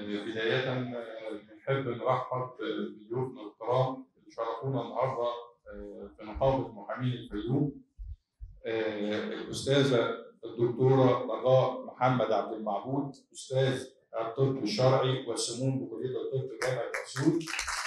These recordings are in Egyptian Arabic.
بداية نحب نرحب بضيوفنا الكرام اللي شرفونا النهارده في نقابة محامين الفيوم الأستاذة الدكتورة رجاء محمد عبد المعبود أستاذ الطب الشرعي والسموم بكلية الطب جامعة أسيوط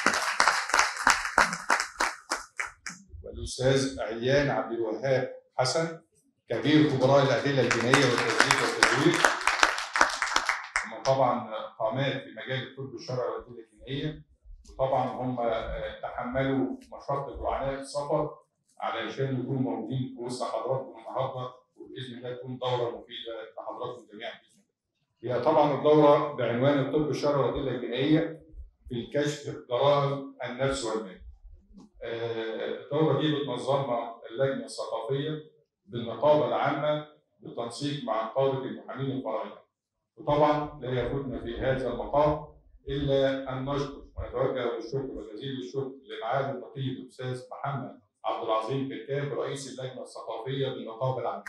والأستاذ عيان عبد الوهاب حسن كبير خبراء الأدلة الجنائية والتثبيت والتدوير هم طبعا قامات في مجال الطب الشرعي والأدلة الجنائية وطبعا هم تحملوا مشقة وعناء السفر علشان يكونوا موجودين في وسط حضراتكم النهارده وباذن الله تكون دوره مفيده لحضراتكم جميعا باذن الله. هي طبعا الدوره بعنوان الطب الشرعي والادله الجنائيه في كشف جرائم النفس والمال. الدوره دي بتنظمها اللجنه الثقافيه بالنقابه العامه بالتنسيق مع نقابه المحامين الفرعيه. وطبعا لا يفوتنا في هذا المقام الا ان نشكر ونتوجه بالشكر وجزيل الشكر لمعالي النقيب الاستاذ محمد عبد العظيم كركاب رئيس اللجنه الثقافيه بالنقابه العامه.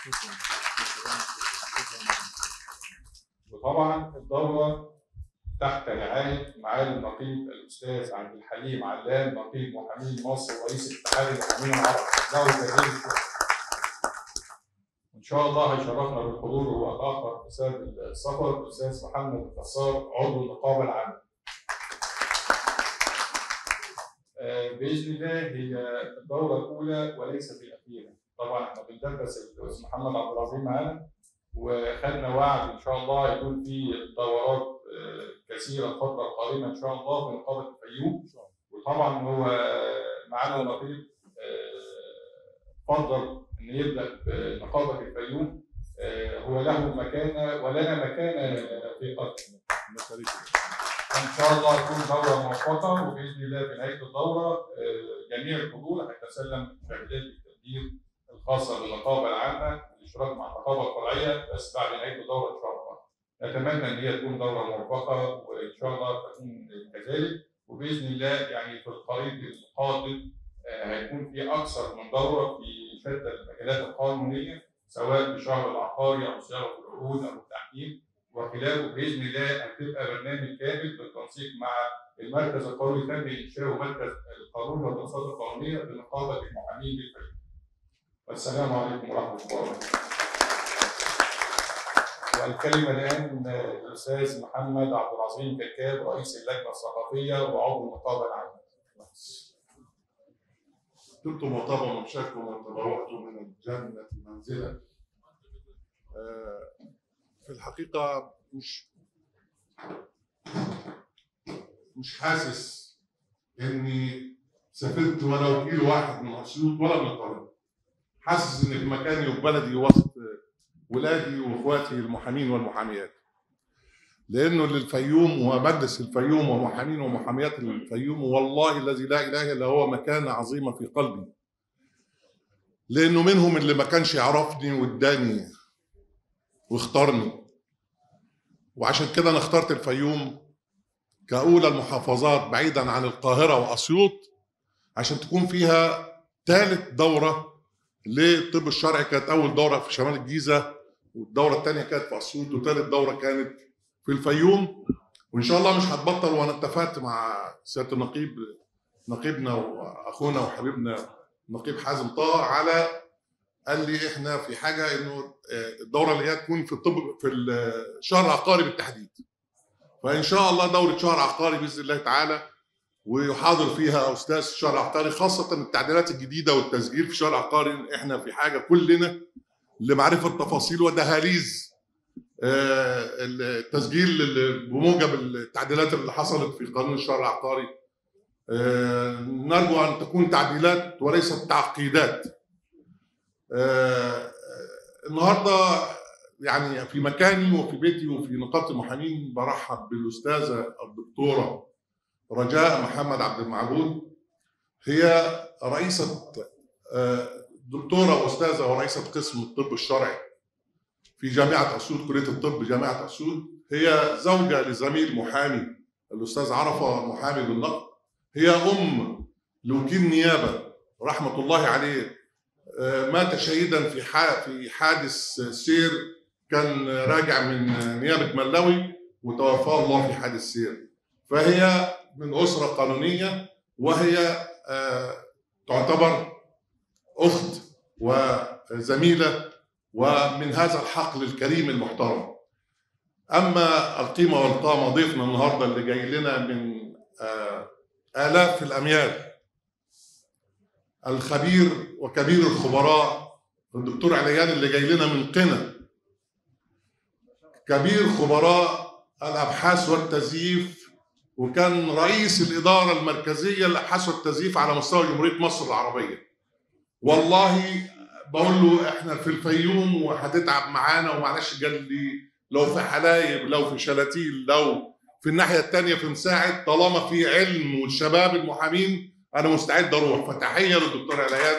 وطبعا الدوره تحت رعايه معالي النقيب الاستاذ عبد الحليم علام نقيب محامين مصر ورئيس اتحاد المحامين العرب له جزيل الشكر. ان شاء الله هيشرفنا بالحضور هو الاخر بسبب السفر الاستاذ محمد القصار عضو النقابه العامه. باذن الله هي الدوره الاولى وليست الاخيره طبعا احنا بندرس الاستاذ محمد عبد العظيم معانا وخدنا وعد ان شاء الله يكون في دورات كثيره الفتره القادمه ان شاء الله في نقابه الفيوم وطبعا هو معانا النقيب فضل ان يبدا بنقابه الفيوم هو له مكانه ولنا مكانه في قطر ان شاء الله تكون دوره موفقه وباذن الله في نهايه الدوره جميع الحضور هيتسلم شهادات التقدير الخاصه بالنقابه العامه بالاشتراك مع النقابه الفرعيه بس بعد نهايه الدوره ان شاء الله. نتمنى ان هي تكون دوره موفقه وان شاء الله تكون كذلك وباذن الله يعني في القريب القادم هيكون في اكثر من دوره في شتى المجالات القانونيه سواء بالشهر العقاري او صياغه العقود او التحكيم وخلاله باذن الله هتبقى برنامج كامل بالتنسيق مع المركز القومي تم انشاؤه مركز القانون والدراسات القانونيه بنقابه المحامين بالفيوم. والسلام عليكم ورحمه الله وبركاته. والكلمه الان للاستاذ محمد عبد العظيم كركاب رئيس اللجنه الثقافيه وعضو النقابه العامه. طبتم وطاب ممشاكم وتبوأتم من الجنة منزلا. في الحقيقة مش مش حاسس إني سافرت ولا كيلو واحد من أسيوط ولا من القاهرة. حاسس إني في مكاني وفي بلدي وسط ولادي وإخواتي المحامين والمحاميات. لأنه للفيوم ومجلس الفيوم ومحامين ومحاميات الفيوم والله الذي لا إله إلا هو مكانة عظيمة في قلبي. لأنه منهم اللي ما كانش يعرفني واداني واختارني وعشان كده انا اخترت الفيوم كأولى المحافظات بعيدا عن القاهرة وأسيوط عشان تكون فيها ثالث دورة للطب الشرعي كانت أول دورة في شمال الجيزة والدورة الثانية كانت في أسيوط وثالث دورة كانت في الفيوم وإن شاء الله مش هتبطل وأنا اتفقت مع سيادة النقيب نقيبنا وأخونا وحبيبنا نقيب حازم طه على قال لي احنا في حاجه انه الدوره اللي هي تكون في الطب في الشهر العقاري بالتحديد. فان شاء الله دوره شهر عقاري باذن الله تعالى ويحاضر فيها استاذ الشهر العقاري خاصه التعديلات الجديده والتسجيل في الشهر العقاري احنا في حاجه كلنا لمعرفه تفاصيل ودهاليز التسجيل بموجب التعديلات اللي حصلت في قانون الشهر العقاري نرجو ان تكون تعديلات وليست تعقيدات آه النهارده يعني في مكاني وفي بيتي وفي نقابه المحامين برحب بالاستاذه الدكتوره رجاء محمد عبد المعبود هي رئيسه آه دكتوره واستاذه ورئيسه قسم الطب الشرعي في جامعه اسيوط كليه الطب جامعه اسيوط هي زوجه لزميل محامي الاستاذ عرفه محامي بالنقد هي ام لوكيل نيابه رحمه الله عليه مات شهيدا في في حادث سير كان راجع من نيابه ملاوي وتوفاه الله في حادث سير فهي من أسرة قانونية وهي آه، تعتبر أخت وزميلة ومن هذا الحقل الكريم المحترم أما القيمة والقامة ضيفنا النهاردة اللي جاي لنا من آه، آلاف الأميال الخبير وكبير الخبراء الدكتور عليان اللي جاي لنا من قنا كبير خبراء الابحاث والتزييف وكان رئيس الاداره المركزيه للابحاث والتزييف على مستوى جمهوريه مصر العربيه والله بقول له احنا في الفيوم وهتتعب معانا ومعلش قال لي لو في حلايب لو في شلاتيل لو في الناحيه الثانيه في مساعد طالما في علم والشباب المحامين انا مستعد اروح فتحيه للدكتور علايات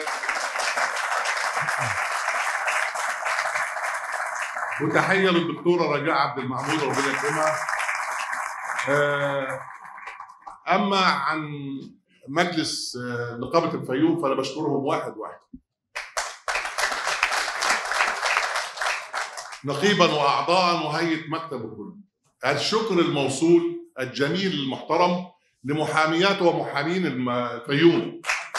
وتحيه للدكتوره رجاء عبد المعبود ربنا يكرمها آه، اما عن مجلس آه، نقابه الفيوم فانا بشكرهم واحد واحد نقيبا واعضاء وهيئه مكتب الكل الشكر الموصول الجميل المحترم لمحاميات ومحامين الم- الفيوم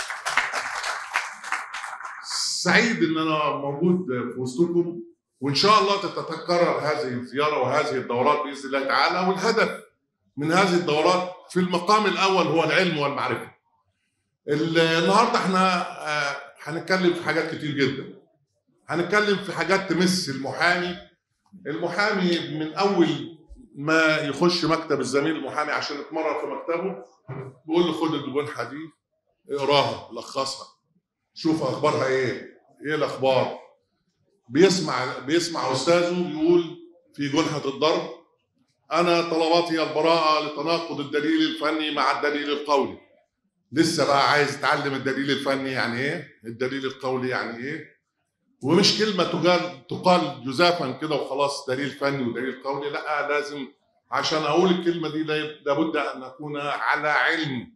سعيد ان انا موجود في وسطكم وان شاء الله تتكرر هذه الزياره وهذه الدورات باذن الله تعالى والهدف من هذه الدورات في المقام الاول هو العلم والمعرفه. ال- النهارده احنا آه، هنتكلم في حاجات كتير جدا. هنتكلم في حاجات تمس المحامي المحامي من اول ما يخش مكتب الزميل المحامي عشان يتمرن في مكتبه بيقول له خد الجنحه دي اقراها لخصها شوف اخبارها ايه ايه الاخبار بيسمع بيسمع استاذه يقول في جنحه الضرب انا طلباتي البراءه لتناقض الدليل الفني مع الدليل القولي لسه بقى عايز يتعلم الدليل الفني يعني ايه الدليل القولي يعني ايه ومش كلمه تقال تقال جزافا كده وخلاص دليل فني ودليل قولي لا لازم عشان اقول الكلمه دي لا- لابد ان اكون على علم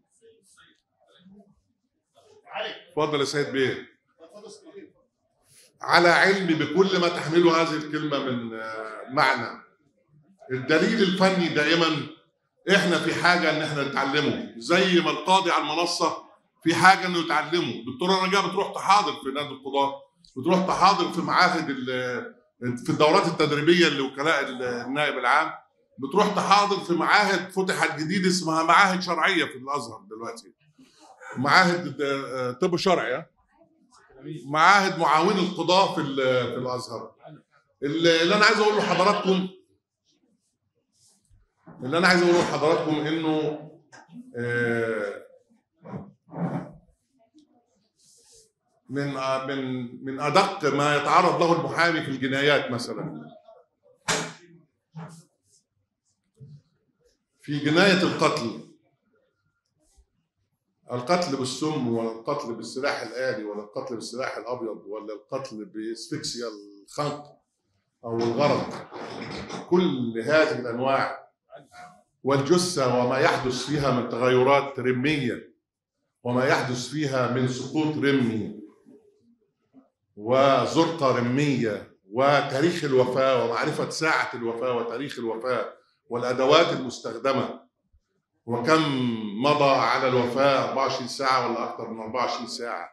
اتفضل يا سيد بيه على علم بكل ما تحمله هذه الكلمه من آه، معنى الدليل الفني دائما احنا في حاجه ان احنا نتعلمه زي ما القاضي على المنصه في حاجه انه يتعلمه الدكتوره رجاء بتروح تحاضر في نادي القضاه بتروح تحاضر في معاهد ال- في الدورات التدريبيه لوكلاء النائب العام بتروح تحاضر في معاهد فتحت جديد اسمها معاهد شرعيه في الازهر دلوقتي معاهد آه، طب شرعي آه. معاهد معاون القضاه في ال- في الازهر اللي اللي انا عايز اقوله لحضراتكم اللي انا عايز اقوله لحضراتكم انه آه، من آه، من من ادق ما يتعرض له المحامي في الجنايات مثلا في جنايه القتل القتل بالسم ولا القتل بالسلاح الآلي ولا القتل بالسلاح الأبيض ولا القتل باسفكسيا الخنق أو الغرق كل هذه الأنواع والجثة وما يحدث فيها من تغيرات رمية وما يحدث فيها من سقوط رمي وزرقة رمية وتاريخ الوفاة ومعرفة ساعة الوفاة وتاريخ الوفاة والأدوات المستخدمة وكم مضى على الوفاة 24 ساعة ولا أكثر من 24 ساعة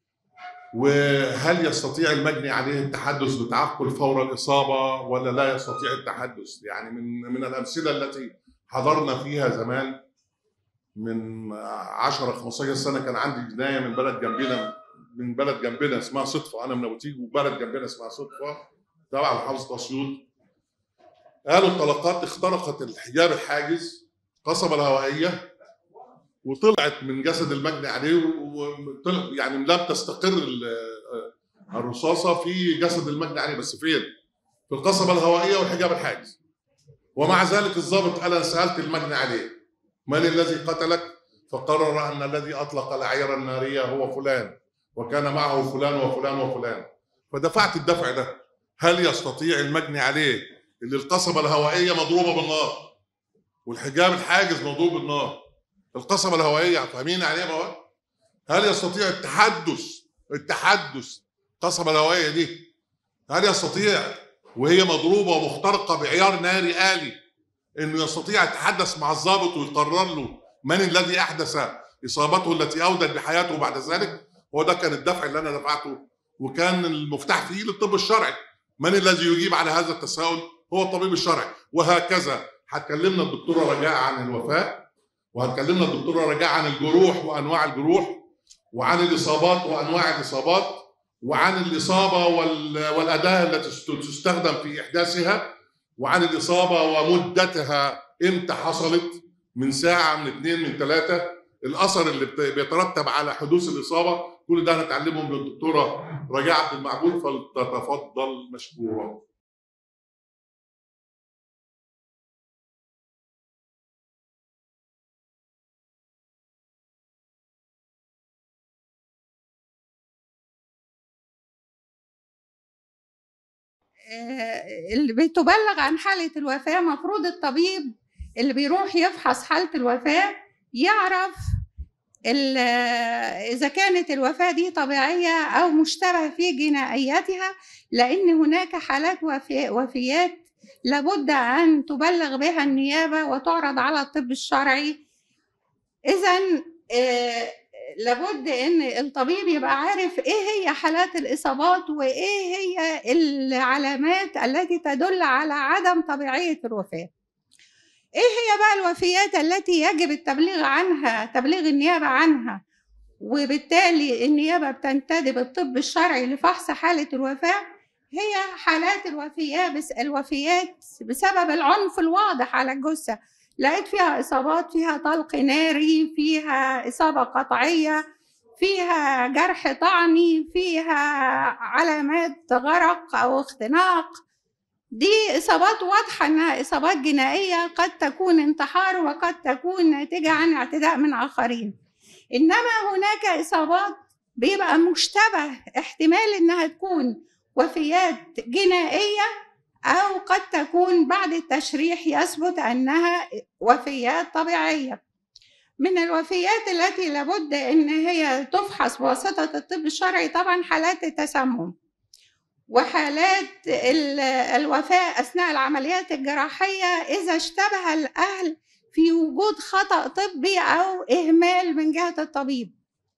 وهل يستطيع المجني عليه التحدث بتعقل فور الإصابة ولا لا يستطيع التحدث يعني من من الأمثلة التي حضرنا فيها زمان من 10 15 سنة كان عندي جناية من بلد جنبنا من بلد جنبنا اسمها صدفة أنا من أبو تيج وبلد جنبنا اسمها صدفة تبع محافظة أسيوط قالوا الطلقات اخترقت الحجاب الحاجز قصبة الهوائية وطلعت من جسد المجني عليه وطلع يعني لم تستقر ال- الرصاصة في جسد المجني عليه بس فين؟ في القصبة الهوائية والحجاب الحاجز ومع ذلك الضابط قال أنا سألت المجني عليه من الذي قتلك؟ فقرر أن الذي أطلق العير النارية هو فلان وكان معه فلان وفلان وفلان فدفعت الدفع ده هل يستطيع المجني عليه اللي القصبة الهوائية مضروبة بالنار والحجاب الحاجز مضروب بالنار القصبة الهوائية فاهمين يعني ايه بقى؟ هل يستطيع التحدث التحدث القصبة الهوائية دي هل يستطيع وهي مضروبة ومخترقة بعيار ناري آلي انه يستطيع يتحدث مع الضابط ويقرر له من الذي احدث اصابته التي اودت بحياته بعد ذلك هو ده كان الدفع اللي انا دفعته وكان المفتاح في ايد الطب الشرعي من الذي يجيب على هذا التساؤل هو الطبيب الشرعي وهكذا هتكلمنا الدكتوره رجاء عن الوفاه وهتكلمنا الدكتوره رجاء عن الجروح وانواع الجروح وعن الاصابات وانواع الاصابات وعن الاصابه وال- والاداه التي تستخدم في احداثها وعن الاصابه ومدتها امتى حصلت من ساعه من اثنين من ثلاثه الاثر اللي بت- بيترتب على حدوث الاصابه كل ده هنتعلمه من الدكتوره رجاء عبد المعبود فلتتفضل مشكوره آه، اللي بتبلغ عن حالة الوفاة مفروض الطبيب اللي بيروح يفحص حالة الوفاة يعرف ال- إذا كانت الوفاة دي طبيعية أو مشتبه في جنائيتها لأن هناك حالات وفي- وفيات لابد أن تبلغ بها النيابة وتعرض على الطب الشرعي إذا لابد ان الطبيب يبقى عارف ايه هي حالات الاصابات وايه هي العلامات التي تدل على عدم طبيعيه الوفاه ايه هي بقى الوفيات التي يجب التبليغ عنها تبليغ النيابه عنها وبالتالي النيابه بتنتدب الطب الشرعي لفحص حاله الوفاه هي حالات الوفيات بس الوفيات بسبب العنف الواضح على الجثه لقيت فيها إصابات فيها طلق ناري فيها إصابة قطعية فيها جرح طعني فيها علامات غرق أو اختناق دي إصابات واضحة إنها إصابات جنائية قد تكون انتحار وقد تكون ناتجة عن اعتداء من آخرين إنما هناك إصابات بيبقى مشتبه احتمال إنها تكون وفيات جنائية أو قد تكون بعد التشريح يثبت أنها وفيات طبيعية من الوفيات التي لابد أن هي تفحص بواسطة الطب الشرعي طبعا حالات التسمم وحالات الوفاة أثناء العمليات الجراحية إذا اشتبه الأهل في وجود خطأ طبي أو إهمال من جهة الطبيب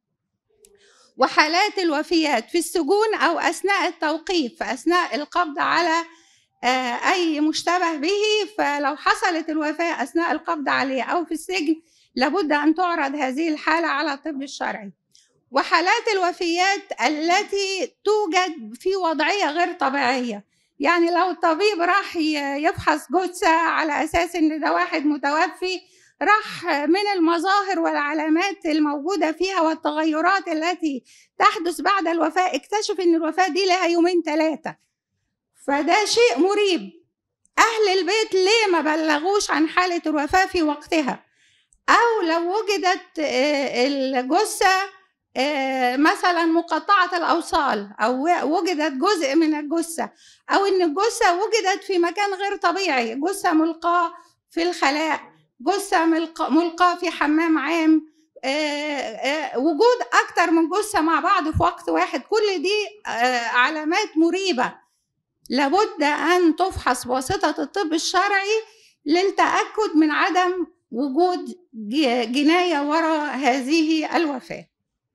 وحالات الوفيات في السجون أو أثناء التوقيف أثناء القبض على أي مشتبه به فلو حصلت الوفاة أثناء القبض عليه أو في السجن لابد أن تعرض هذه الحالة على الطب الشرعي وحالات الوفيات التي توجد في وضعية غير طبيعية يعني لو الطبيب راح يفحص جثة على أساس إن ده واحد متوفي راح من المظاهر والعلامات الموجودة فيها والتغيرات التي تحدث بعد الوفاة اكتشف إن الوفاة دي لها يومين ثلاثة فده شيء مريب أهل البيت ليه ما بلغوش عن حالة الوفاة في وقتها أو لو وجدت الجثة مثلا مقطعة الأوصال أو وجدت جزء من الجثة أو إن الجثة وجدت في مكان غير طبيعي جثة ملقاة في الخلاء جثة ملقاة في حمام عام وجود أكتر من جثة مع بعض في وقت واحد كل دي علامات مريبة لابد أن تفحص بواسطة الطب الشرعي للتأكد من عدم وجود جناية وراء هذه الوفاة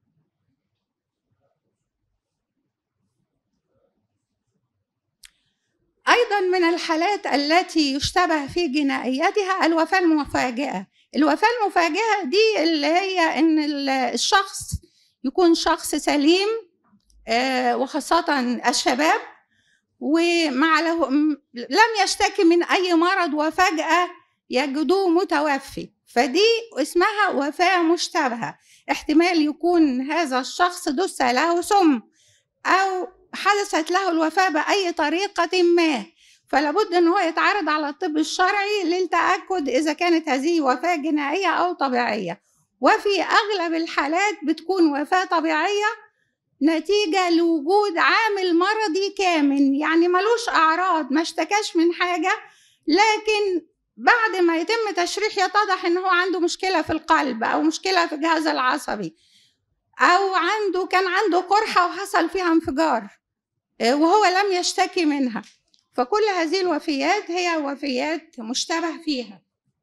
أيضا من الحالات التي يشتبه في جنائيتها الوفاة المفاجئة الوفاة المفاجئة دي اللي هي إن الشخص يكون شخص سليم وخاصة الشباب ومع له لم يشتكي من أي مرض وفجأة يجدوه متوفي فدي اسمها وفاة مشتبهة احتمال يكون هذا الشخص دس له سم أو حدثت له الوفاة بأي طريقة ما فلابد ان هو يتعرض على الطب الشرعي للتأكد إذا كانت هذه وفاة جنائية أو طبيعية وفي أغلب الحالات بتكون وفاة طبيعية نتيجة لوجود عامل مرضي كامن يعني ملوش أعراض ما اشتكاش من حاجة لكن بعد ما يتم تشريح يتضح ان هو عنده مشكلة في القلب أو مشكلة في الجهاز العصبي أو عنده كان عنده قرحة وحصل فيها انفجار وهو لم يشتكي منها فكل هذه الوفيات هي وفيات مشتبه فيها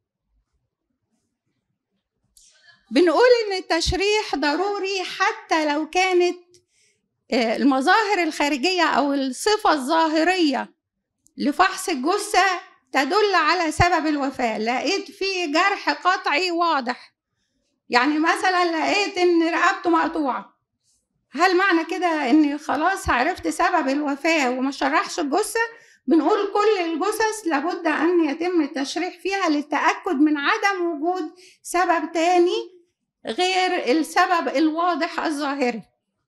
بنقول ان التشريح ضروري حتى لو كانت آه، المظاهر الخارجيه او الصفه الظاهريه لفحص الجثه تدل على سبب الوفاه لقيت في جرح قطعي واضح يعني مثلا لقيت ان رقبته مقطوعه هل معنى كده اني خلاص عرفت سبب الوفاه وما شرحش الجثه بنقول كل الجثث لابد ان يتم التشريح فيها للتاكد من عدم وجود سبب تاني غير السبب الواضح الظاهري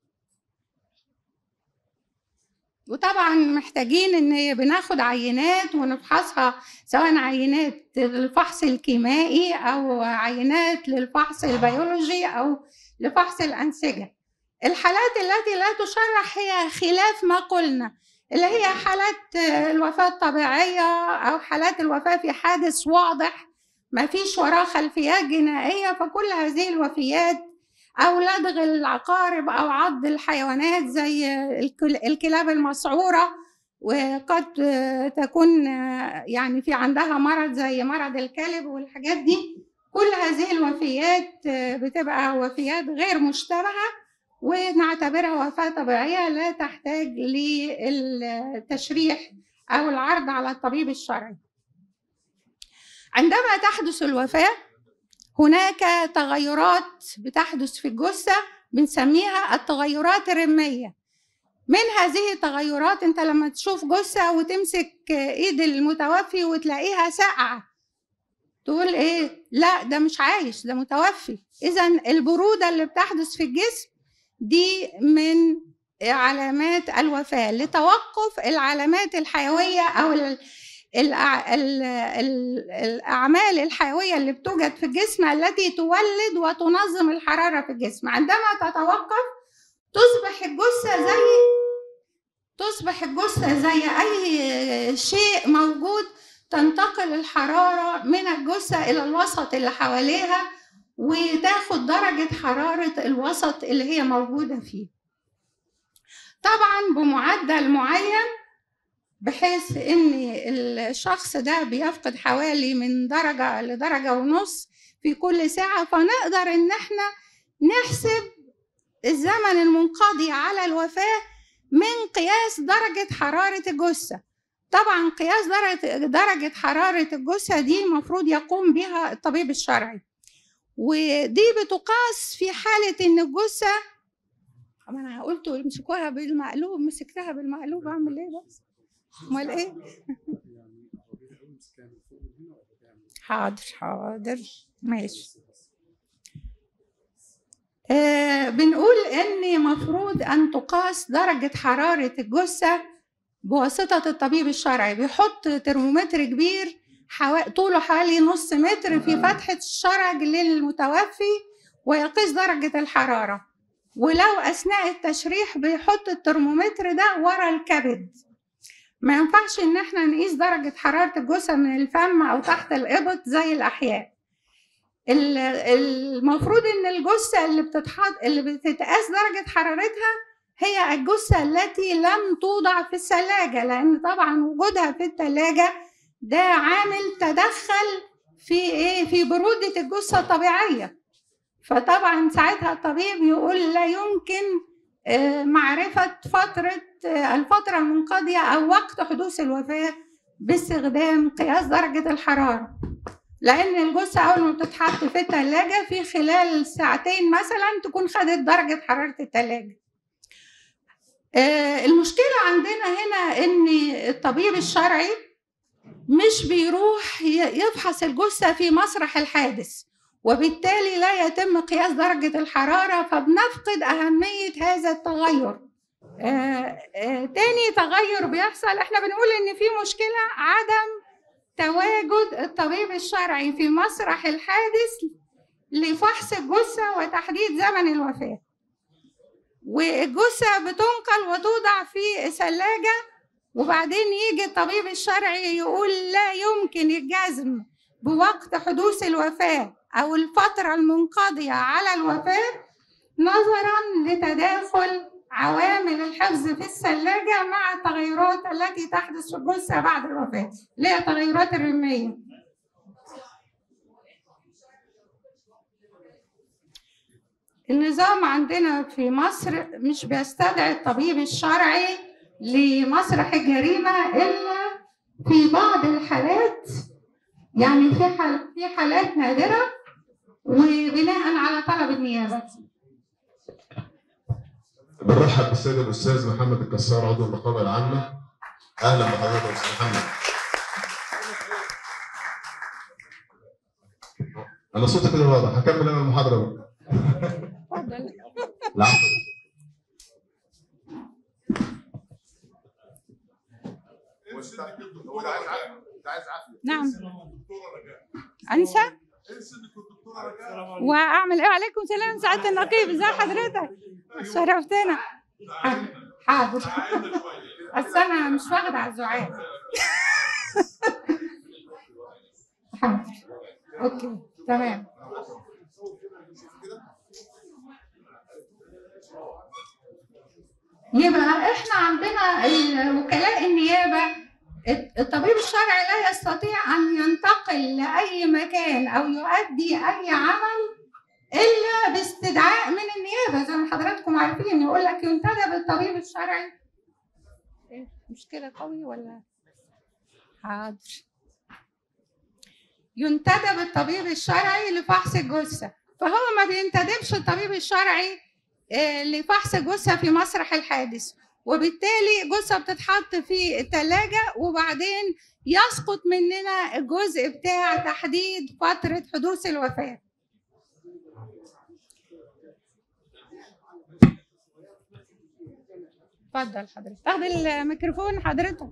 وطبعا محتاجين ان بناخد عينات ونفحصها سواء عينات للفحص الكيميائي او عينات للفحص البيولوجي او لفحص الانسجه الحالات التي لا تشرح هي خلاف ما قلنا اللي هي حالات الوفاة الطبيعية أو حالات الوفاة في حادث واضح ما فيش وراه خلفيات جنائية فكل هذه الوفيات أو لدغ العقارب أو عض الحيوانات زي الكل- الكلاب المسعورة وقد تكون يعني في عندها مرض زي مرض الكلب والحاجات دي كل هذه الوفيات بتبقى وفيات غير مشتبهة ونعتبرها وفاة طبيعية لا تحتاج للتشريح أو العرض على الطبيب الشرعي عندما تحدث الوفاة هناك تغيرات بتحدث في الجثة بنسميها التغيرات الرمية من هذه التغيرات انت لما تشوف جثة وتمسك ايد المتوفي وتلاقيها ساقعة تقول ايه لا ده مش عايش ده متوفي اذا البرودة اللي بتحدث في الجسم دي من علامات الوفاة لتوقف العلامات الحيوية أو ال الأع- ال- ال- الأعمال الحيوية اللي بتوجد في الجسم التي تولد وتنظم الحرارة في الجسم عندما تتوقف تصبح الجثة زي تصبح الجثة زي أي شيء موجود تنتقل الحرارة من الجثة إلى الوسط اللي حواليها وتاخد درجة حرارة الوسط اللي هي موجودة فيه طبعا بمعدل معين بحيث ان الشخص ده بيفقد حوالي من درجة لدرجة ونص في كل ساعة فنقدر ان احنا نحسب الزمن المنقضي على الوفاة من قياس درجة حرارة الجثة طبعا قياس درجة, درجة حرارة الجثة دي المفروض يقوم بها الطبيب الشرعي ودي بتقاس في حالة إن الجثة ما أنا قلت امسكوها بالمقلوب مسكتها بالمقلوب أعمل إيه بس؟ أمال إيه؟ حاضر حاضر ماشي آه بنقول إن مفروض أن تقاس درجة حرارة الجثة بواسطة الطبيب الشرعي بيحط ترمومتر كبير حوا... طوله حوالي نص متر في فتحة الشرج للمتوفي ويقيس درجة الحرارة ولو أثناء التشريح بيحط الترمومتر ده ورا الكبد ما ينفعش إن احنا نقيس درجة حرارة الجثة من الفم أو تحت الإبط زي الأحياء ال- المفروض إن الجثة اللي بتتحط اللي بتتقاس درجة حرارتها هي الجثة التي لم توضع في الثلاجة لأن طبعا وجودها في الثلاجة ده عامل تدخل في ايه في برودة الجثة الطبيعية فطبعا ساعتها الطبيب يقول لا يمكن آه، معرفة فترة آه، الفترة المنقضية أو وقت حدوث الوفاة باستخدام قياس درجة الحرارة لأن الجثة أول ما بتتحط في التلاجة في خلال ساعتين مثلا تكون خدت درجة حرارة التلاجة آه، المشكلة عندنا هنا إن الطبيب الشرعي مش بيروح ي- يفحص الجثة في مسرح الحادث وبالتالي لا يتم قياس درجة الحرارة فبنفقد أهمية هذا التغير آه آه تاني تغير بيحصل احنا بنقول ان في مشكلة عدم تواجد الطبيب الشرعي في مسرح الحادث لفحص الجثة وتحديد زمن الوفاة والجثة بتنقل وتوضع في ثلاجة وبعدين يجي الطبيب الشرعي يقول لا يمكن الجزم بوقت حدوث الوفاة أو الفترة المنقضية على الوفاة نظرا لتداخل عوامل الحفظ في الثلاجة مع التغيرات التي تحدث في الجثة بعد الوفاة اللي هي التغيرات الرمية النظام عندنا في مصر مش بيستدعي الطبيب الشرعي لمسرح الجريمة إلا في بعض الحالات يعني في حال في حالات نادرة وبناء على طلب النيابة بنرحب بالسيد الاستاذ محمد الكسار عضو النقابه العامه اهلا بحضرتك يا استاذ محمد انا صوتي كده واضح هكمل انا المحاضره بقى اتفضل العفو هو ده عايز عافيه ده عايز عافيه نعم دكتوره رجاء أنسى انسى انك كنت دكتوره رجاء وأعمل إيه عليكم سلام سعادة النقيب إزي حضرتك شرفتنا حاضر عايزه شويه بس أنا مش واخدة على الزعاق حاضر أوكي تمام يبقى احنا عندنا ال- وكلاء النيابه الطبيب الشرعي لا يستطيع ان ينتقل لاي مكان او يؤدي اي عمل الا باستدعاء من النيابه زي ما حضراتكم عارفين يقول لك ينتدب الطبيب الشرعي إيه، مش كده قوي ولا حاضر ينتدب الطبيب الشرعي لفحص الجثه فهو ما بينتدبش الطبيب الشرعي آه، لفحص جثة في مسرح الحادث وبالتالي جثة بتتحط في الثلاجة وبعدين يسقط مننا الجزء بتاع تحديد فترة حدوث الوفاة اتفضل حضرتك تاخد الميكروفون حضرتك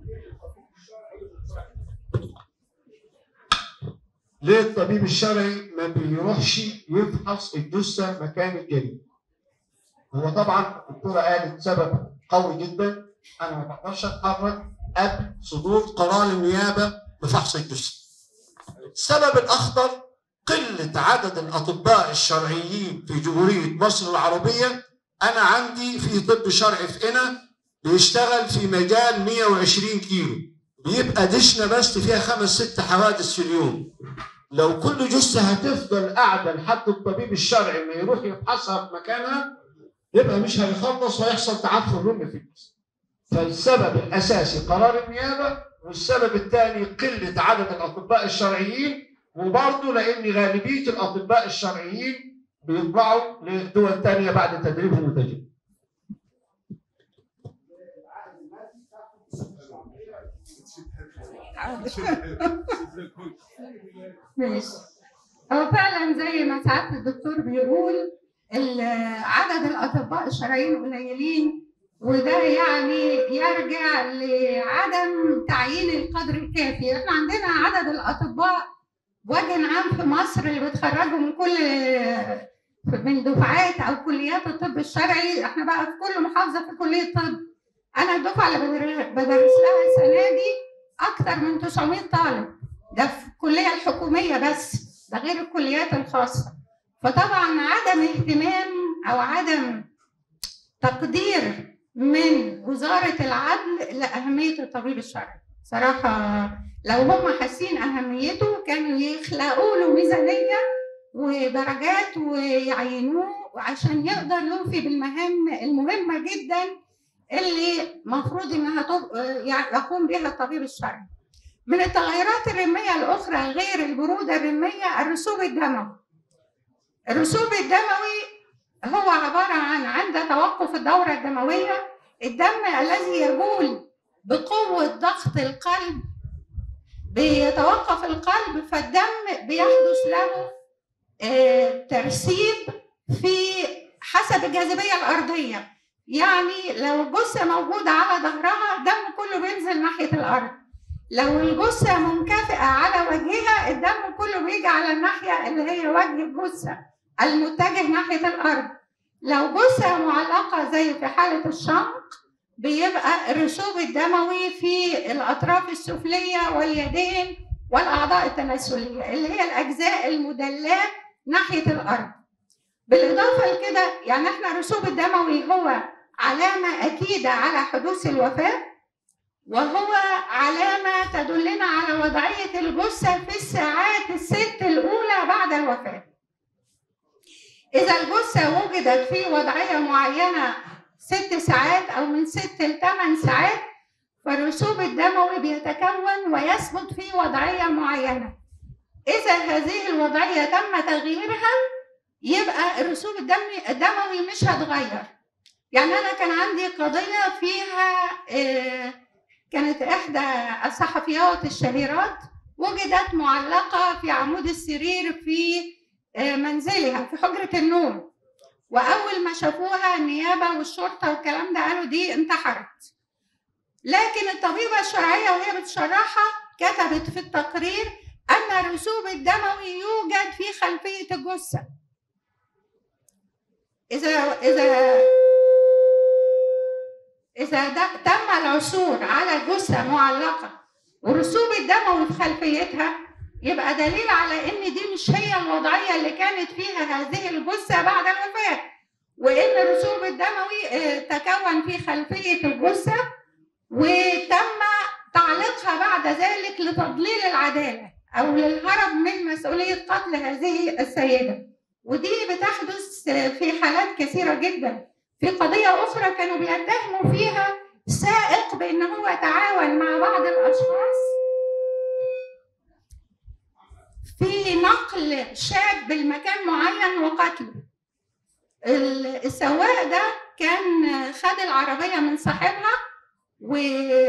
ليه الطبيب الشرعي ما بيروحش يفحص الجثه مكان الجريمه؟ هو طبعا الدكتوره قالت سبب قوي جدا انا ما بقدرش اتحرك قبل صدور قرار النيابه بفحص الجثه. السبب الاخطر قله عدد الاطباء الشرعيين في جمهوريه مصر العربيه انا عندي في طب شرعي في قنا بيشتغل في مجال 120 كيلو بيبقى دشنا بس فيها خمس ست حوادث في اليوم لو كل جثه هتفضل قاعده لحد الطبيب الشرعي ما يروح يفحصها في مكانها يبقى مش هيخلص ويحصل تعفن رمي في الجسم. فالسبب الاساسي قرار النيابه والسبب الثاني قله عدد الاطباء الشرعيين وبرضه لان غالبيه الاطباء الشرعيين بيطلعوا لدول ثانيه بعد تدريبهم وتجربه. ماشي هو فعلا زي ما سعاده الدكتور بيقول ال- عدد الاطباء الشرعيين قليلين وده يعني يرجع لعدم تعيين القدر الكافي احنا عندنا عدد الاطباء وجه عام في مصر اللي بيتخرجوا من كل من دفعات او كليات الطب الشرعي احنا بقى في كل محافظه في كليه طب انا الدفعه اللي بدر- بدرس لها السنه دي اكتر من 900 طالب ده في الكليه الحكوميه بس ده غير الكليات الخاصه فطبعا عدم اهتمام او عدم تقدير من وزاره العدل لاهميه الطبيب الشرعي صراحه لو هم حاسين اهميته كانوا يخلقوا له ميزانيه ودرجات ويعينوه عشان يقدر يوفي بالمهام المهمه جدا اللي المفروض انها تب- يعني يقوم بها الطبيب الشرعي. من التغيرات الرميه الاخرى غير البروده الرميه الرسوب الدموي. الرسوب الدموي هو عباره عن عند توقف الدوره الدمويه الدم الذي يجول بقوه ضغط القلب بيتوقف القلب فالدم بيحدث له آه، ترسيب في حسب الجاذبيه الارضيه يعني لو الجثه موجوده على ظهرها الدم كله بينزل ناحيه الارض لو الجثه منكفئه على وجهها الدم كله بيجي على الناحيه اللي هي وجه الجثه المتجه ناحيه الارض لو جثه معلقه زي في حاله الشنق بيبقى الرسوب الدموي في الاطراف السفليه واليدين والاعضاء التناسليه اللي هي الاجزاء المدلاه ناحيه الارض بالاضافه لكده يعني احنا الرسوب الدموي هو علامة أكيدة على حدوث الوفاة وهو علامة تدلنا على وضعية الجثة في الساعات الست الأولى بعد الوفاة إذا الجثة وجدت في وضعية معينة ست ساعات أو من ست لثمان ساعات فالرسوب الدموي بيتكون ويثبت في وضعية معينة إذا هذه الوضعية تم تغييرها يبقى الرسوب الدموي الدموي مش هتغير يعني أنا كان عندي قضية فيها آه، كانت إحدى الصحفيات الشهيرات وجدت معلقة في عمود السرير في آه، منزلها في حجرة النوم وأول ما شافوها النيابة والشرطة والكلام ده قالوا دي انتحرت لكن الطبيبة الشرعية وهي بتشرحها كتبت في التقرير أن الرسوب الدموي يوجد في خلفية الجثة إذا إذا إذا د- تم العثور على جثة معلقة والرسوب الدموي في خلفيتها يبقى دليل على إن دي مش هي الوضعية اللي كانت فيها هذه الجثة بعد الوفاة وإن الرسوب الدموي آه، تكون في خلفية الجثة وتم تعليقها بعد ذلك لتضليل العدالة أو للهرب من مسؤولية قتل هذه السيدة ودي بتحدث في حالات كثيرة جدا في قضية أخرى كانوا بيتهموا فيها سائق بأن هو تعاون مع بعض الأشخاص في نقل شاب لمكان معين وقتله ال- السواق ده كان خد العربية من صاحبها و...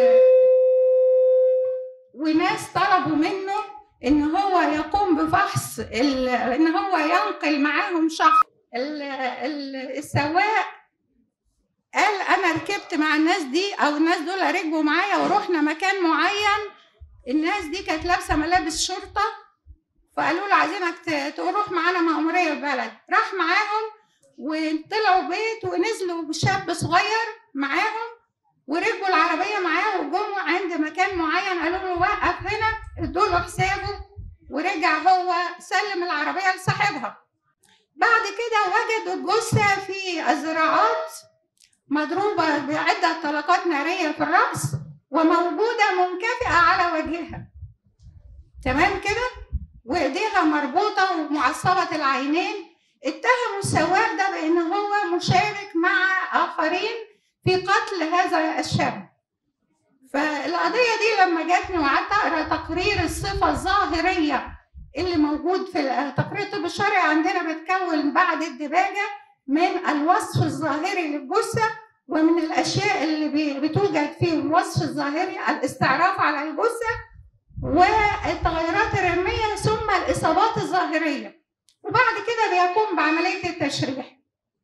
وناس طلبوا منه ان هو يقوم بفحص ال... ان هو ينقل معاهم شخص ال... ال... السواق قال انا ركبت مع الناس دي او الناس دول ركبوا معايا ورحنا مكان معين الناس دي كانت لابسه ملابس شرطه فقالوا له عايزينك ت- تروح معانا مأمورية البلد راح معاهم وطلعوا بيت ونزلوا بشاب صغير معاهم وركبوا العربية معاه وجم عند مكان معين قالوا له وقف هنا ادوا له حسابه ورجع هو سلم العربية لصاحبها بعد كده وجدوا الجثة في الزراعات مضروبة بعدة طلقات نارية في الرأس وموجودة منكفئة على وجهها تمام كده وايديها مربوطة ومعصبة العينين اتهموا السواق ده بان هو مشارك مع اخرين في قتل هذا الشاب فالقضية دي لما جاتني وقعدت اقرا تقرير الصفة الظاهرية اللي موجود في تقرير الطب الشرعي عندنا بيتكون بعد الدباجة من الوصف الظاهري للجثة ومن الأشياء اللي بي- بتوجد في الوصف الظاهري الاستعراف على الجثة والتغيرات الرمية ثم الإصابات الظاهرية وبعد كده بيقوم بعملية التشريح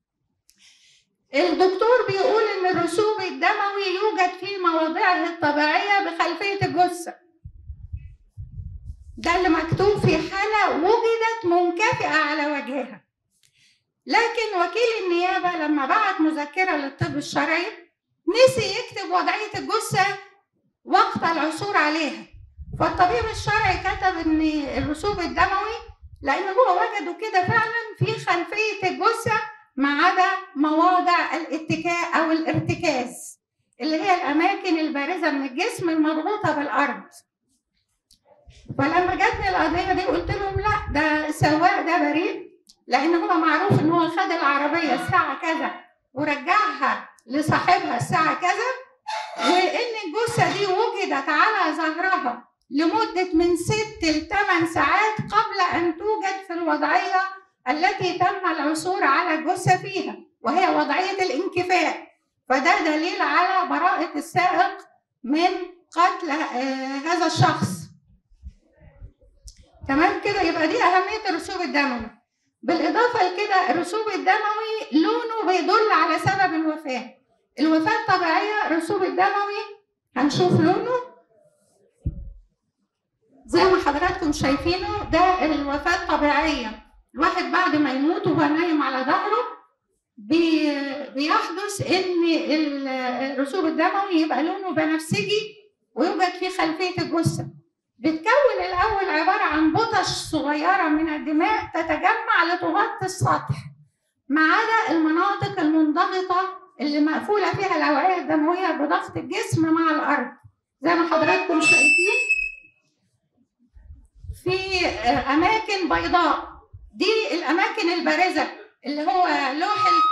الدكتور بيقول ان الرسوب الدموي يوجد في مواضعه الطبيعيه بخلفيه الجثه ده اللي مكتوب في حاله وجدت منكفئه على وجهها لكن وكيل النيابه لما بعت مذكره للطب الشرعي نسي يكتب وضعيه الجثه وقت العثور عليها فالطبيب الشرعي كتب ان الرسوب الدموي لان هو وجده كده فعلا في خلفيه الجثه ما عدا مواضع الاتكاء او الارتكاز اللي هي الاماكن البارزه من الجسم المضغوطه بالارض فلما جاتني القضيه دي قلت لهم لا ده السواق ده بريء لان هو معروف ان هو خد العربيه الساعه كذا ورجعها لصاحبها الساعه كذا وان الجثه دي وجدت على ظهرها لمده من ست لثمان ساعات قبل ان توجد في الوضعيه التي تم العثور على الجثة فيها وهي وضعية الانكفاء فده دليل على براءة السائق من قتل آه، هذا الشخص تمام كده يبقى دي أهمية الرسوب الدموي بالإضافة لكده الرسوب الدموي لونه بيدل على سبب الوفاة الوفاة الطبيعية الرسوب الدموي هنشوف لونه زي ما حضراتكم شايفينه ده الوفاة الطبيعية الواحد بعد ما يموت وهو نايم على ظهره بي- بيحدث ان ال- الرسوب الدموي يبقى لونه بنفسجي ويوجد في خلفيه الجثه بتكون الاول عباره عن بطش صغيره من الدماء تتجمع لتغطي السطح ما عدا المناطق المنضغطه اللي مقفولة فيها الأوعية الدموية بضغط الجسم مع الأرض زي ما حضراتكم شايفين في آه، أماكن بيضاء دي الأماكن البارزة اللي هو لوح ال...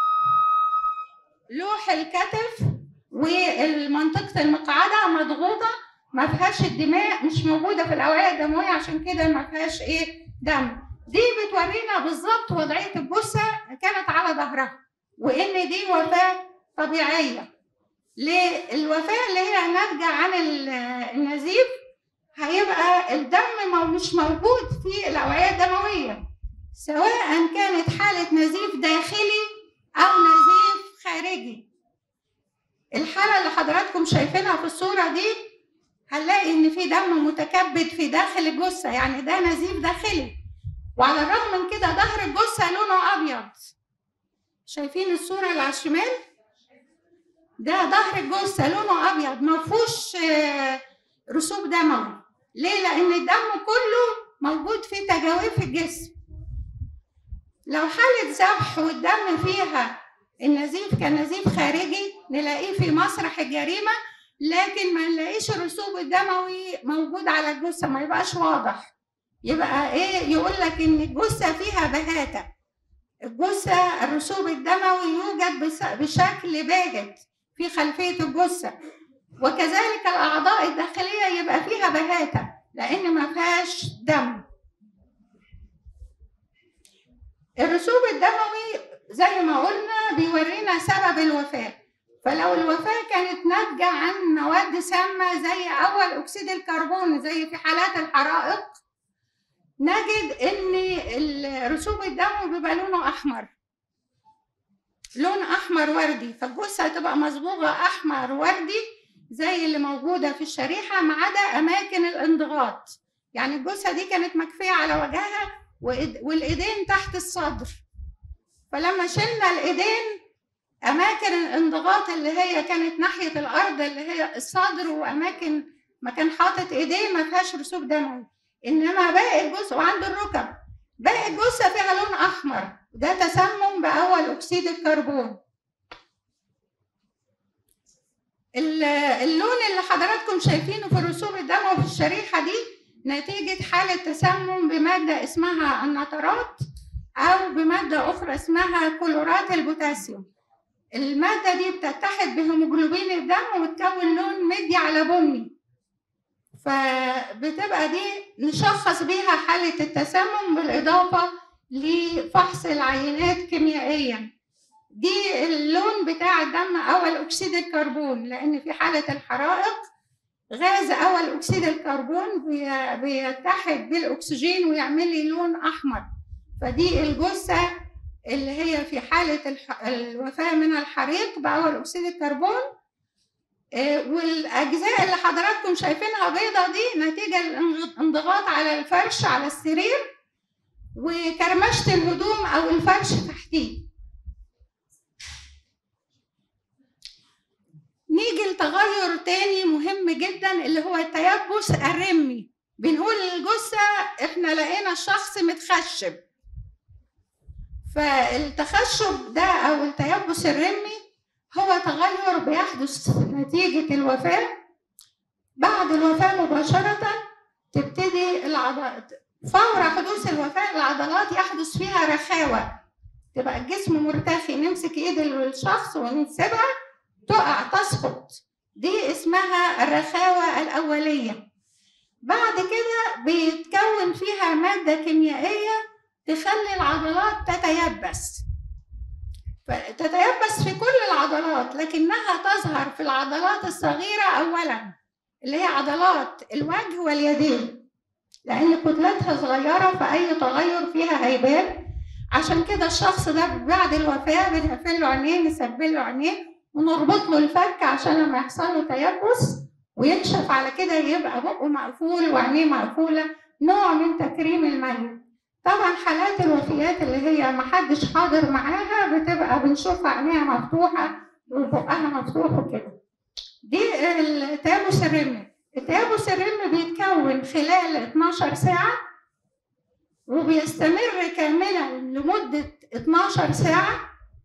لوح الكتف والمنطقة المقعدة مضغوطة ما فيهاش الدماء مش موجودة في الأوعية الدموية عشان كده ما فيهاش إيه دم دي بتورينا بالظبط وضعية الجثة كانت على ظهرها وإن دي وفاة طبيعية ليه؟ الوفاة اللي هي ناتجة عن ال- النزيف هيبقى الدم مو- مش موجود في الأوعية الدموية سواء كانت حالة نزيف داخلي أو نزيف خارجي الحالة اللي حضراتكم شايفينها في الصورة دي هنلاقي إن في دم متكبد في داخل الجثة يعني ده نزيف داخلي وعلى الرغم من كده ظهر الجثة لونه أبيض شايفين الصورة اللي على الشمال ده ظهر الجثة لونه أبيض ما فيهوش آه، رسوب دموي ليه؟ لأن الدم كله موجود في تجاويف الجسم لو حالة ذبح والدم فيها النزيف كنزيف خارجي نلاقيه في مسرح الجريمة لكن ما نلاقيش الرسوب الدموي موجود على الجثة ما يبقاش واضح يبقى ايه يقول لك ان الجثة فيها بهاتة الجثة الرسوب الدموي يوجد بس- بشكل باهت في خلفية الجثة وكذلك الأعضاء الداخلية يبقى فيها بهاتة لأن ما فيهاش دم الرسوب الدموي زي ما قلنا بيورينا سبب الوفاة فلو الوفاة كانت ناتجة عن مواد سامة زي أول أكسيد الكربون زي في حالات الحرائق نجد إن الرسوب الدموي بيبقى لونه أحمر لون أحمر وردي فالجثة هتبقى مصبوغة أحمر وردي زي اللي موجودة في الشريحة ما عدا أماكن الانضغاط يعني الجثة دي كانت مكفية على وجهها وإيد- والإيدين تحت الصدر فلما شلنا الإيدين أماكن الانضغاط اللي هي كانت ناحية الأرض اللي هي الصدر وأماكن ما كان حاطط إيديه ما فيهاش رسوب دموي إنما باقي الجثة وعنده الركب باقي الجثة فيها لون أحمر ده تسمم بأول أكسيد الكربون ال- اللون اللي حضراتكم شايفينه في الرسوب الدموي في الشريحة دي نتيجة حالة تسمم بمادة اسمها النترات أو بمادة أخرى اسمها كلورات البوتاسيوم المادة دي بتتحد بهيموجلوبين الدم وتكون لون مدي على بني فبتبقى دي نشخص بيها حالة التسمم بالإضافة لفحص العينات كيميائيا دي اللون بتاع الدم أول أكسيد الكربون لأن في حالة الحرائق غاز أول أكسيد الكربون بي- بيتحد بالأكسجين ويعمل لي لون أحمر فدي الجثة اللي هي في حالة الح- الوفاة من الحريق بأول أكسيد الكربون آه، والأجزاء اللي حضراتكم شايفينها بيضة دي نتيجة الانضغاط على الفرش على السرير وكرمشة الهدوم أو الفرش تحتيه نيجي لتغير تاني مهم جدا اللي هو التيبس الرمي بنقول للجثة احنا لقينا الشخص متخشب فالتخشب ده او التيبس الرمي هو تغير بيحدث نتيجة الوفاة بعد الوفاة مباشرة تبتدي العضلات فور حدوث الوفاة العضلات يحدث فيها رخاوة تبقى الجسم مرتخي نمسك ايد الشخص ونسيبها تقع تسقط دي اسمها الرخاوة الأولية بعد كده بيتكون فيها مادة كيميائية تخلي العضلات تتيبس تتيبس في كل العضلات لكنها تظهر في العضلات الصغيرة أولا اللي هي عضلات الوجه واليدين لأن كتلتها صغيرة فأي تغير فيها هيبان عشان كده الشخص ده بعد الوفاة بنقفل له عينيه نسبل له عينيه ونربط له الفك عشان لما يحصل له تيبس وينشف على كده يبقى بقه مقفول وعينيه مقفولة نوع من تكريم الميت طبعا حالات الوفيات اللي هي محدش حاضر معاها بتبقى بنشوفها عينيها مفتوحة وبقها مفتوح وكده دي التيبس الرمي التيبس الرمي بيتكون خلال 12 ساعة وبيستمر كاملا لمدة 12 ساعة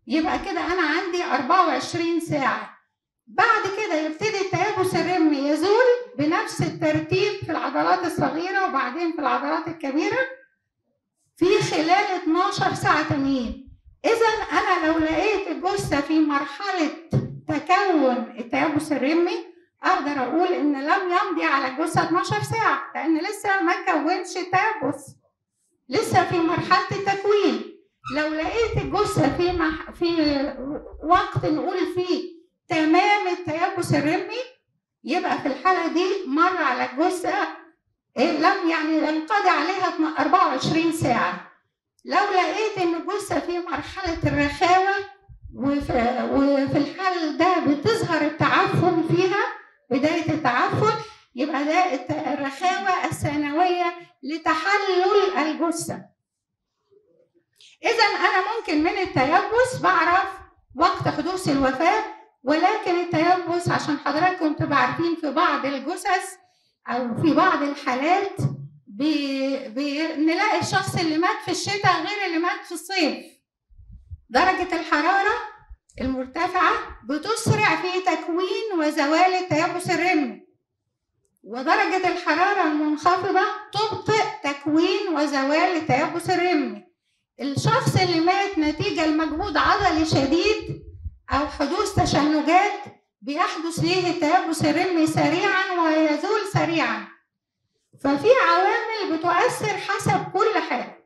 يبقى كده انا عندي 24 ساعه بعد كده يبتدي التيبس الرمي يزول بنفس الترتيب في العضلات الصغيره وبعدين في العضلات الكبيره في خلال 12 ساعه تانيين اذا انا لو لقيت الجثه في مرحله تكون التيبس الرمي اقدر اقول ان لم يمضي على الجثه 12 ساعه لان لسه ما كونش التيبس لسه في مرحله التكوين لو لقيت الجثه في مح... في وقت نقول فيه تمام التيبس الرمي يبقى في الحاله دي مر على الجثه إيه لم يعني ينقضي عليها 24 ساعه لو لقيت ان الجثه في مرحله الرخاوه وفي, وفي الحال ده بتظهر التعفن فيها بدايه التعفن يبقى ده الت- الرخاوه الثانويه لتحلل الجثه اذا انا ممكن من التيبس بعرف وقت حدوث الوفاه ولكن التيبس عشان حضراتكم تبقوا عارفين في بعض الجثث او في بعض الحالات بي بي نلاقي الشخص اللي مات في الشتاء غير اللي مات في الصيف درجة الحرارة المرتفعة بتسرع في تكوين وزوال التيبس الرمي ودرجة الحرارة المنخفضة تبطئ تكوين وزوال التيبس الرمي الشخص اللي مات نتيجة لمجهود عضلي شديد أو حدوث تشنجات بيحدث ليه التيبس الرمي سريعا ويزول سريعا ففي عوامل بتؤثر حسب كل حاجة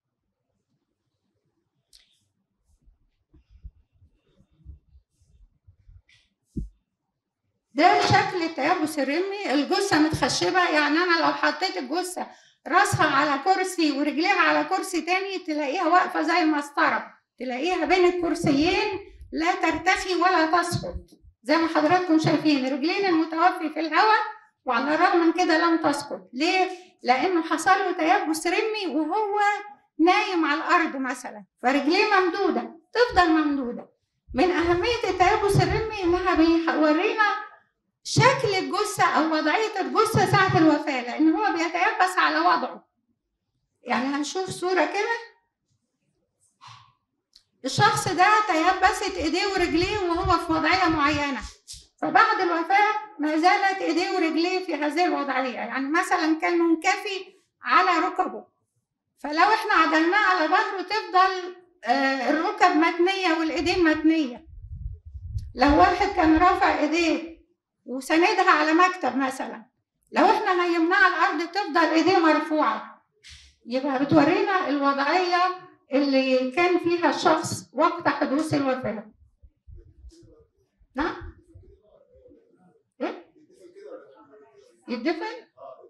ده شكل التيبس الرمي الجثة متخشبة يعني أنا لو حطيت الجثة راسها على كرسي ورجليها على كرسي تاني تلاقيها واقفة زي المسطرة تلاقيها بين الكرسيين لا ترتخي ولا تسقط زي ما حضراتكم شايفين رجلين المتوفي في الهواء وعلى الرغم من كده لم تسقط ليه؟ لأنه حصل له تيبس رمي وهو نايم على الأرض مثلا فرجليه ممدودة تفضل ممدودة من أهمية التيبس الرمي إنها بيورينا شكل الجثة أو وضعية الجثة ساعة الوفاة لأن هو بيتيبس على وضعه يعني هنشوف صورة كده الشخص ده تيبست ايديه ورجليه وهو في وضعيه معينه فبعد الوفاه ما زالت ايديه ورجليه في هذه الوضعيه يعني مثلا كان منكفي على ركبه فلو احنا عدلناه على ظهره تفضل آه، الركب متنيه والايدين متنيه لو واحد كان رافع ايديه وساندها على مكتب مثلا لو احنا نيمناه على الارض تفضل ايديه مرفوعه يبقى بتورينا الوضعيه اللي كان فيها الشخص وقت حدوث الوفاة نعم ايه يدفن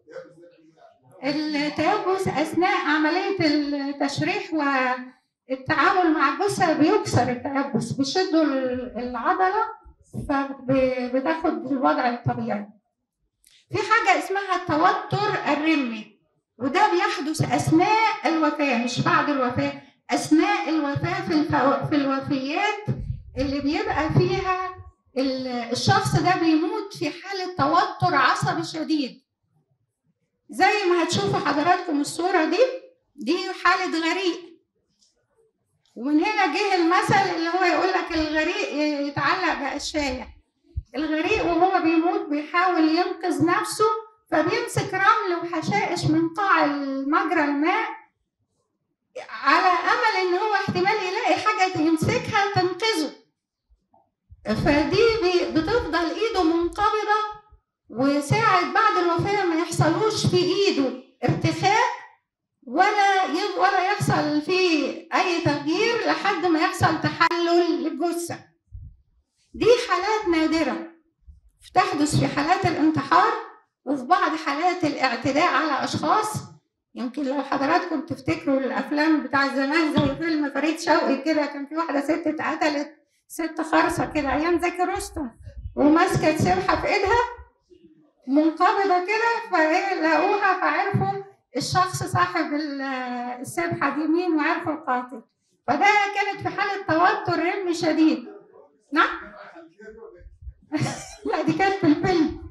التيبس اثناء عمليه التشريح والتعامل مع الجثه بيكسر التيبس بيشدوا العضله فبتاخد الوضع الطبيعي في حاجه اسمها التوتر الرمي وده بيحدث اثناء الوفاه مش بعد الوفاه اثناء الوفاه في الفو... في الوفيات اللي بيبقى فيها ال- الشخص ده بيموت في حاله توتر عصبي شديد زي ما هتشوفوا حضراتكم الصوره دي دي حاله غريق ومن هنا جه المثل اللي هو يقول لك الغريق يتعلق بقشايه الغريق وهو بيموت بيحاول ينقذ نفسه فبيمسك رمل وحشائش من قاع المجرى الماء على امل ان هو احتمال يلاقي حاجه يمسكها تنقذه فدي بي- بتفضل ايده منقبضه وساعة بعد الوفاة ما يحصلوش في ايده ارتخاء ولا يب ولا يحصل فيه اي تغيير لحد ما يحصل تحلل للجثة دي حالات نادرة تحدث في حالات الانتحار وفي بعض حالات الاعتداء على اشخاص يمكن لو حضراتكم تفتكروا الافلام بتاع زمان زي فيلم فريد شوقي كده كان في واحده ست اتقتلت ست خرصه كده ايام زكي رستم وماسكه سبحه في ايدها منقبضه كده فايه لقوها فعرفوا الشخص صاحب ال- السبحه دي مين وعرفوا القاتل فده كانت في حاله توتر رمي شديد نعم لا دي كانت في الفيلم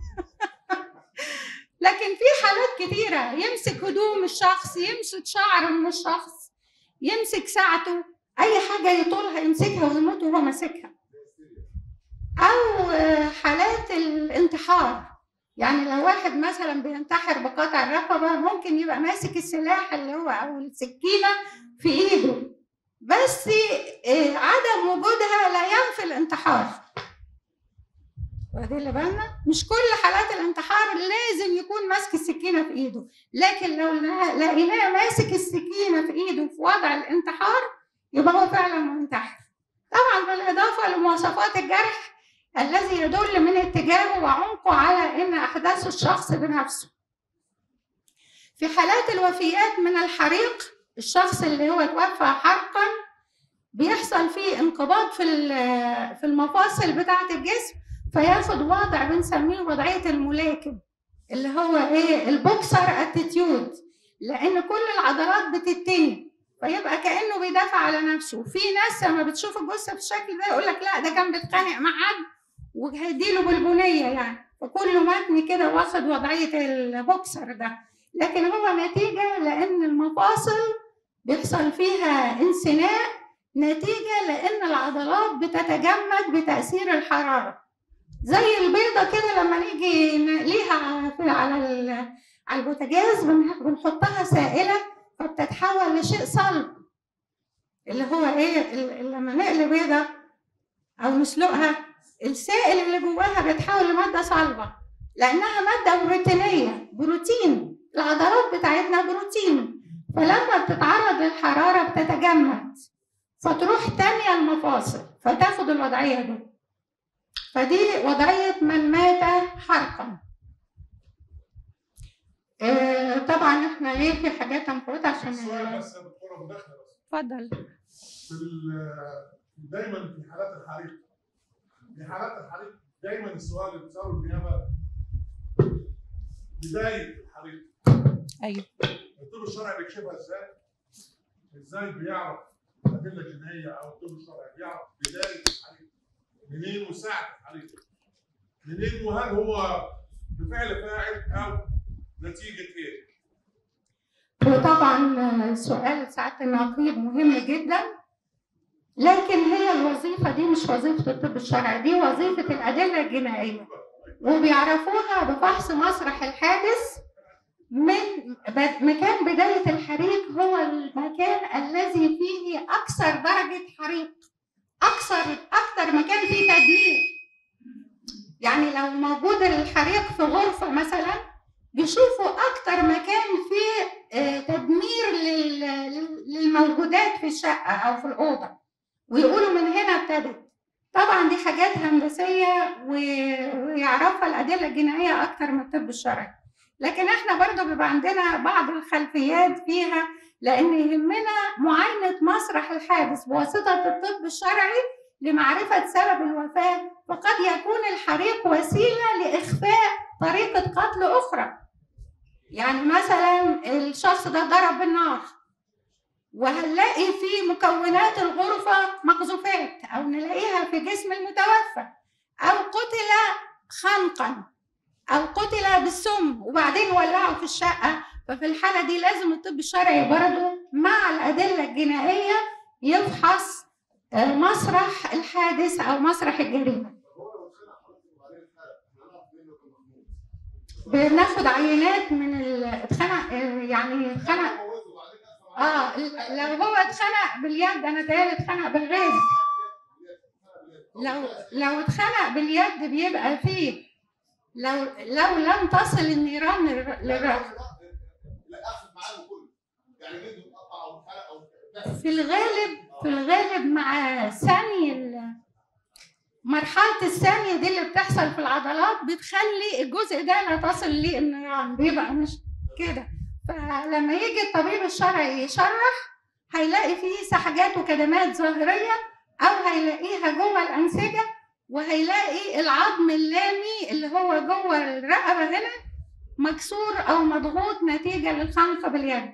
لكن في حالات كتيرة يمسك هدوم الشخص يمسك شعر من الشخص يمسك ساعته اي حاجه يطولها يمسكها ويموت وهو ماسكها او آه، حالات الانتحار يعني لو واحد مثلا بينتحر بقطع الرقبه ممكن يبقى ماسك السلاح اللي هو او السكينه في ايده بس آه، عدم وجودها لا ينفي الانتحار واخدين اللي بالنا مش كل حالات الانتحار لازم يكون ماسك السكينه في ايده لكن لو لا- لقيناه ماسك السكينه في ايده في وضع الانتحار يبقى هو فعلا منتحر طبعا بالاضافه لمواصفات الجرح الذي يدل من اتجاهه وعمقه على ان احداثه الشخص بنفسه في حالات الوفيات من الحريق الشخص اللي هو توفى حرقا بيحصل فيه انقباض في ال- في المفاصل بتاعه الجسم فياخد وضع بنسميه وضعيه الملاكم اللي هو ايه البوكسر اتيتيود لان كل العضلات بتتني فيبقى كانه بيدافع على نفسه في ناس لما بتشوف الجثه بالشكل ده يقول لك لا ده كان بيتخانق مع حد وهيديله بالبنيه يعني فكله متني كده واخد وضعيه البوكسر ده لكن هو نتيجه لان المفاصل بيحصل فيها انسناء نتيجه لان العضلات بتتجمد بتاثير الحراره زي البيضه كده لما نيجي نقليها في- على ال- على البوتاجاز بن- بنحطها سائله فبتتحول لشيء صلب اللي هو ايه ال- لما نقلي بيضه او نسلقها السائل اللي جواها بيتحول لماده صلبه لانها ماده بروتينيه بروتين العضلات بتاعتنا بروتين فلما بتتعرض للحراره بتتجمد فتروح تانية المفاصل فتاخد الوضعيه دي فدي وضعيه من مات حرقا آه، طبعا احنا ايه في حاجات هنفوتها عشان السؤال بس يا دكتوره مداخله بس اتفضل في ال- دايما في حالات الحريق في حالات الحريق دايما السؤال اللي بيساله النيابه بدايه الحريق ايوه الطب الشرعي بيكشفها ازاي؟ ازاي بيعرف الادله الجنائيه او الطب الشرعي بيعرف بدايه الحريق منين وساعه الحريق منين وهل هو بفعل فاعل او نتيجه ايه؟ وطبعا سؤال سعادة النقيب مهم جدا لكن هي الوظيفة دي مش وظيفة الطب الشرعي دي وظيفة الأدلة الجنائية وبيعرفوها بفحص مسرح الحادث من ب- مكان بداية الحريق هو المكان الذي فيه أكثر درجة حريق أكثر أكثر مكان فيه تدمير يعني لو موجود الحريق في غرفة مثلا بيشوفوا أكتر مكان فيه آه، تدمير لل- لل- للموجودات في الشقة أو في الأوضة ويقولوا من هنا ابتدت طبعا دي حاجات هندسية و- ويعرفها الأدلة الجنائية أكتر من الطب الشرعي لكن احنا برضو بيبقى عندنا بعض الخلفيات فيها لأن يهمنا معاينة مسرح الحادث بواسطة الطب الشرعي لمعرفة سبب الوفاة وقد يكون الحريق وسيلة لإخفاء طريقة قتل أخرى يعني مثلا الشخص ده ضرب بالنار وهنلاقي في مكونات الغرفة مقذوفات أو نلاقيها في جسم المتوفى أو قتل خنقا أو قتل بالسم وبعدين ولعوا في الشقة ففي الحالة دي لازم الطب الشرعي برضه مع الأدلة الجنائية يفحص آه، مسرح الحادث أو مسرح الجريمة بناخد عينات من ال- اتخنق آه، يعني اتخنق اه ال- لو هو اتخنق باليد انا تهيألي اتخنق بالغاز لو لو اتخنق باليد بيبقى فيه لو لو لم تصل النيران للر- للرأس لا اخذ معاه كله يعني جلده اتقطع او اتحرق او في الغالب في الغالب مع ثاني ال- مرحلة الثانية دي اللي بتحصل في العضلات بتخلي الجزء ده لا تصل ليه النيران بيبقى مش كده فلما يجي الطبيب الشرعي يشرح هيلاقي فيه سحجات وكدمات ظاهرية أو هيلاقيها جوه الأنسجة وهيلاقي العظم اللامي اللي هو جوه الرقبة هنا مكسور أو مضغوط نتيجة للخنق باليد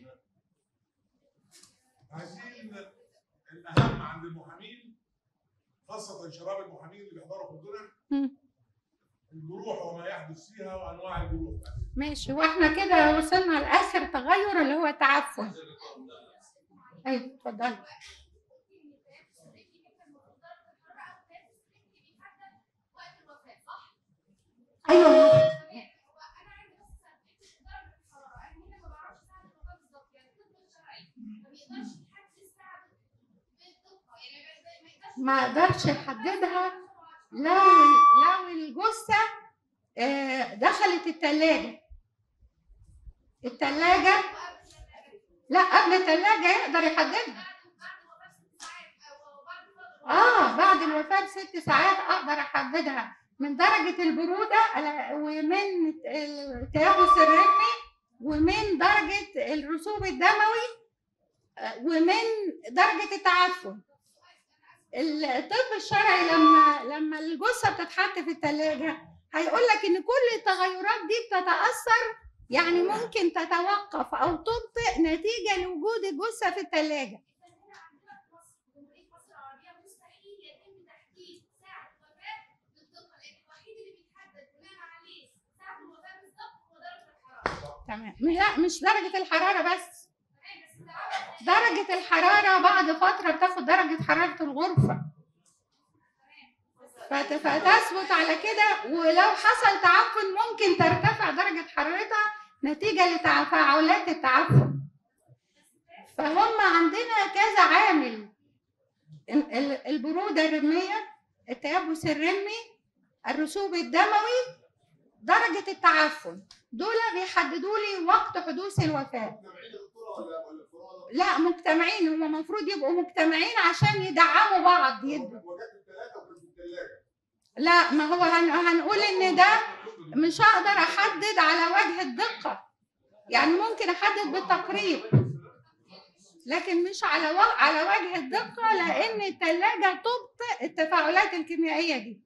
عايزين الاهم عند المحامين خاصه شباب المحامين اللي بيحضروا في الجرح مم. الجروح وما يحدث فيها وانواع الجروح ماشي واحنا كده وصلنا لاخر تغير اللي هو التعفن ايوه اتفضلي ايوه ما اقدرش احددها لو لو الجثه آه، دخلت التلاجة التلاجة لا قبل التلاجة يقدر يحددها اه بعد الوفاة بست ساعات اقدر احددها من درجة البرودة على- ومن التيبس الرمي ومن درجة الرسوب الدموي آه، ومن درجة التعفن الطب الشرعي لما لما الجثه بتتحط في الثلاجه هيقول لك ان كل التغيرات دي بتتاثر يعني ممكن تتوقف او تبطئ نتيجه لوجود الجثه في الثلاجه تمام لا مش درجه الحراره بس درجه الحراره بعد فتره بتاخد درجه حراره الغرفه فت- فتثبت على كده ولو حصل تعفن ممكن ترتفع درجة حرارتها نتيجة لتفاعلات التعفن فهم عندنا كذا عامل ال- ال- البرودة الرمية التيبس الرمي الرسوب الدموي درجة التعفن دول بيحددوا لي وقت حدوث الوفاة لا مجتمعين هم المفروض يبقوا مجتمعين عشان يدعموا بعض يدوا لا ما هو هن... هنقول ان ده مش هقدر احدد على وجه الدقه يعني ممكن احدد بالتقريب لكن مش على و... على وجه الدقه لان الثلاجه تبطئ التفاعلات الكيميائيه دي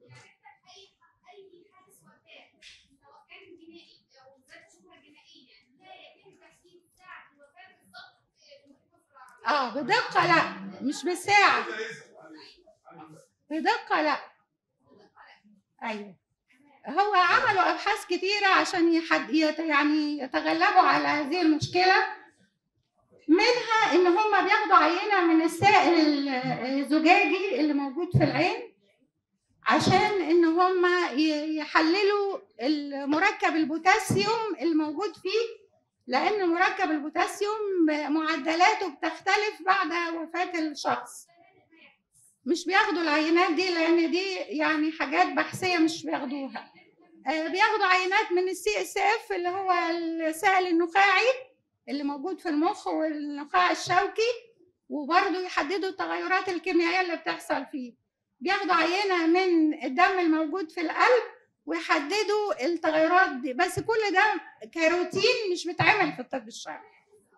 اه بدقه لا مش بالساعه بدقه لا ايوه هو عملوا ابحاث كتيره عشان يحد يت- يعني يتغلبوا على هذه المشكله منها ان هم بياخدوا عينه من السائل ال- الزجاجي اللي موجود في العين عشان ان هم ي- يحللوا المركب البوتاسيوم الموجود فيه لان مركب البوتاسيوم معدلاته بتختلف بعد وفاه الشخص مش بياخدوا العينات دي لان دي يعني حاجات بحثيه مش بياخدوها آه، بياخدوا عينات من السي اس اف اللي هو السائل النخاعي اللي موجود في المخ والنخاع الشوكي وبرضه يحددوا التغيرات الكيميائيه اللي بتحصل فيه بياخدوا عينه من الدم الموجود في القلب ويحددوا التغيرات دي بس كل ده كروتين مش بيتعمل في الطب الشرعي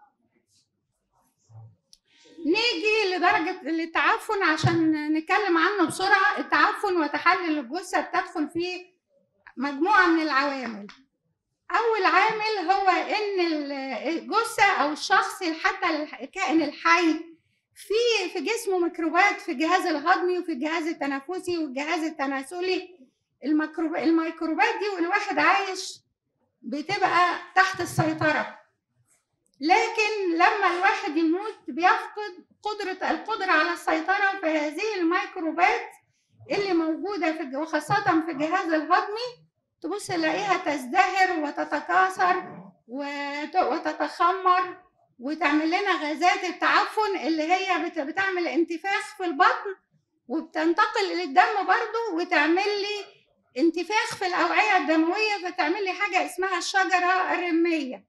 نيجي لدرجة التعفن عشان نتكلم عنه بسرعة التعفن وتحلل الجثة بتدخل فيه مجموعة من العوامل أول عامل هو إن الجثة أو الشخص حتى الكائن الحي في في جسمه ميكروبات في الجهاز الهضمي وفي الجهاز التنفسي والجهاز التناسلي الميكروب الميكروبات دي والواحد عايش بتبقى تحت السيطرة لكن لما الواحد يموت بيفقد قدرة القدرة على السيطرة في هذه الميكروبات اللي موجودة في الج- وخاصة في الجهاز الهضمي تبص تلاقيها تزدهر وتتكاثر وت- وتتخمر وتعمل لنا غازات التعفن اللي هي بت- بتعمل انتفاخ في البطن وبتنتقل للدم برضو وتعمل لي انتفاخ في الأوعية الدموية فتعمل لي حاجة اسمها الشجرة الرمية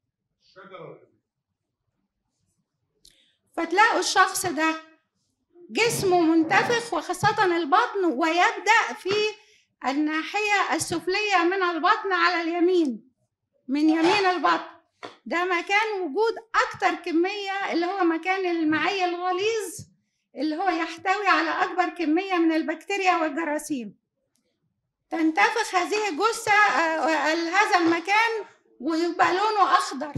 فتلاقوا الشخص ده جسمه منتفخ وخاصة البطن ويبدأ في الناحية السفلية من البطن على اليمين من يمين البطن ده مكان وجود أكتر كمية اللي هو مكان المعي الغليظ اللي هو يحتوي على أكبر كمية من البكتيريا والجراثيم تنتفخ هذه الجثة آه، هذا المكان ويبقى لونه أخضر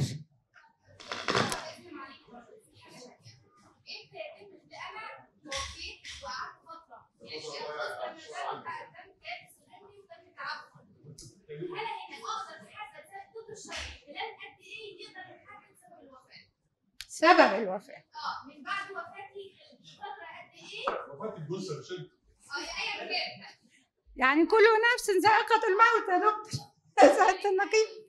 سبب الوفاة من بعد وفاتي فترة قد ايه؟ وفات الجثه مش انت اه ايا كان يعني كل نفس ذائقة الموت يا دكتور سعاده النقيب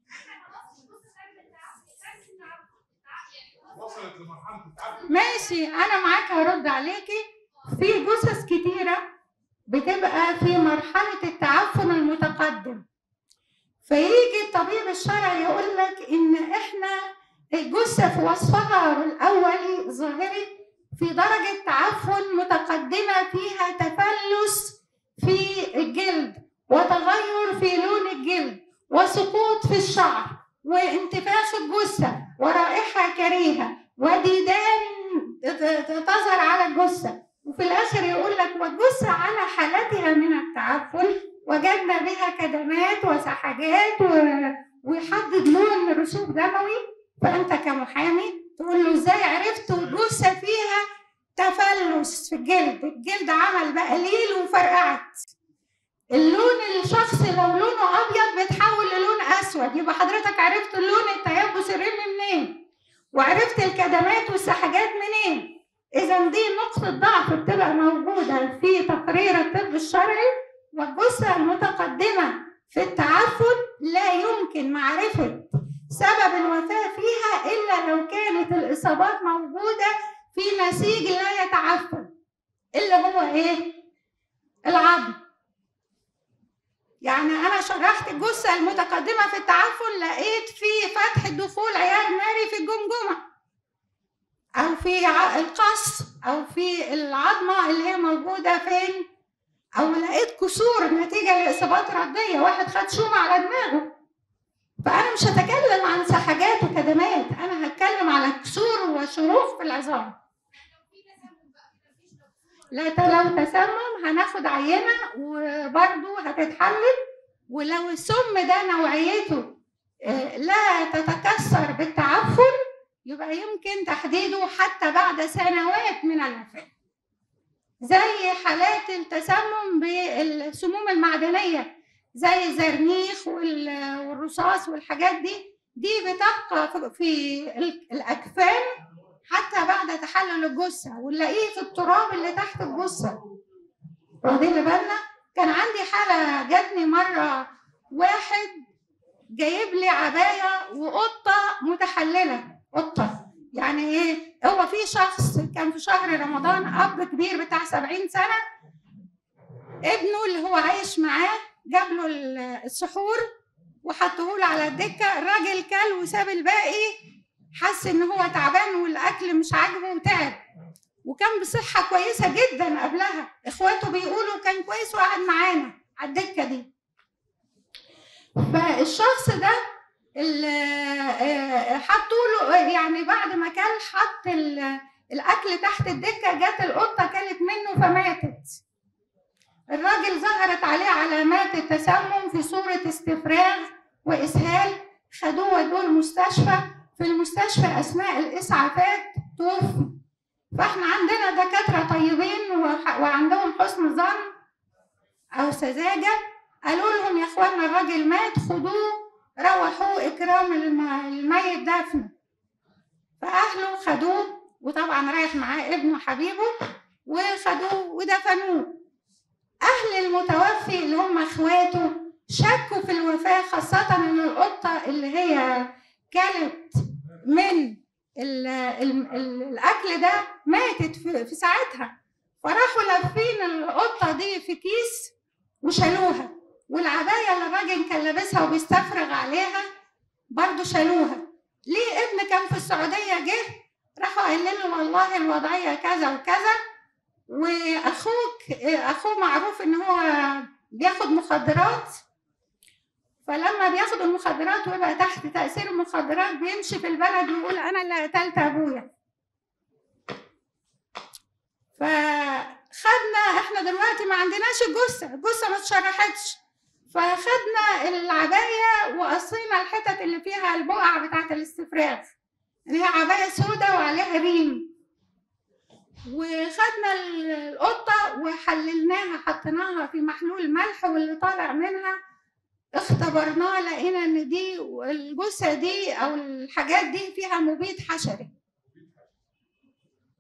وصلت لمرحله التعب ماشي انا معاك هرد عليكي في جثث كتيره بتبقى في مرحله التعفن المتقدم فيجي الطبيب الشرعي يقول لك ان احنا الجثه في وصفها الاولي ظاهري في درجه تعفن متقدمه فيها تفلس في الجلد وتغير في لون الجلد وسقوط في الشعر وانتفاخ الجثه ورائحه كريهه وديدان تظهر على الجثه وفي الاخر يقول لك والجثه على حالتها من التعفن وجدنا بها كدمات وسحجات و- ويحدد لون رسوب دموي فانت كمحامي تقول له ازاي عرفت والجثه فيها تفلس في الجلد الجلد عمل بقليل وفرقعت اللون الشخص لو لونه ابيض بيتحول للون اسود يبقى حضرتك عرفت اللون التيبس الرمي منين وعرفت الكدمات والسحجات منين اذا دي نقطه ضعف بتبقى موجوده في تقرير الطب الشرعي والجثه المتقدمه في التعفن لا يمكن معرفه سبب الوفاه فيها الا لو كانت الاصابات موجوده في نسيج لا يتعفن اللي هو ايه العظم يعني انا شرحت الجثه المتقدمه في التعفن لقيت في فتح دخول عيار ناري في الجمجمه او في ع- القص او في العظمه اللي هي موجوده فين او لقيت كسور نتيجه لاصابات رديه واحد خد شومه على دماغه فانا مش هتكلم عن سحجات وكدمات انا هتكلم على كسور وشروخ في العظام لا ت- لو تسمم هناخد عينة وبرضه هتتحلل ولو السم ده نوعيته آه، لا تتكسر بالتعفن يبقى يمكن تحديده حتى بعد سنوات من الوفاة زي حالات التسمم بالسموم المعدنية زي الزرنيخ وال- والرصاص والحاجات دي دي بتبقى في- في ال- الأكفان حتى بعد تحلل الجثة ونلاقيه في التراب اللي تحت الجثة واخدين بالنا كان عندي حالة جاتني مرة واحد جايب لي عباية وقطة متحللة قطة يعني ايه هو في شخص كان في شهر رمضان اب كبير بتاع سبعين سنة ابنه اللي هو عايش معاه جاب له ال- السحور وحطه له على الدكة الراجل كل وساب الباقي حس ان هو تعبان والاكل مش عاجبه وتعب وكان بصحة كويسة جدا قبلها اخواته بيقولوا كان كويس وقعد معانا على الدكة دي فالشخص ده ال- آه، حطوا له يعني بعد ما كان حط ال- الاكل تحت الدكه جت القطه كلت منه فماتت الراجل ظهرت عليه علامات التسمم في صوره استفراغ واسهال خدوه ودوه المستشفى في المستشفى اثناء الاسعافات توفي فاحنا عندنا دكاتره طيبين وح- وعندهم حسن ظن او سذاجه قالوا لهم يا اخوانا الراجل مات خدوه روحوه اكرام الم- الميت دفن فاهله خدوه وطبعا رايح معاه ابنه حبيبه وخدوه ودفنوه اهل المتوفي اللي هم اخواته شكوا في الوفاه خاصه ان القطه اللي هي كلت من ال ال ال الاكل ده ماتت في, في ساعتها فراحوا لافين القطه دي في كيس وشالوها والعبايه اللي الراجل كان لابسها وبيستفرغ عليها برضو شالوها ليه ابن كان في السعوديه جه راحوا قايلين له والله الوضعيه كذا وكذا واخوك اخوه معروف ان هو بياخد مخدرات فلما بياخد المخدرات ويبقى تحت تاثير المخدرات بيمشي في البلد ويقول انا اللي قتلت ابويا فخدنا احنا دلوقتي ما عندناش الجثه الجثه ما اتشرحتش فخدنا العبايه وقصينا الحتت اللي فيها البقع بتاعت الاستفراغ اللي هي عبايه سودة وعليها ريم وخدنا ال- القطه وحللناها حطيناها في محلول ملح واللي طالع منها اختبرناه لقينا ان دي الجثه دي او الحاجات دي فيها مبيد حشري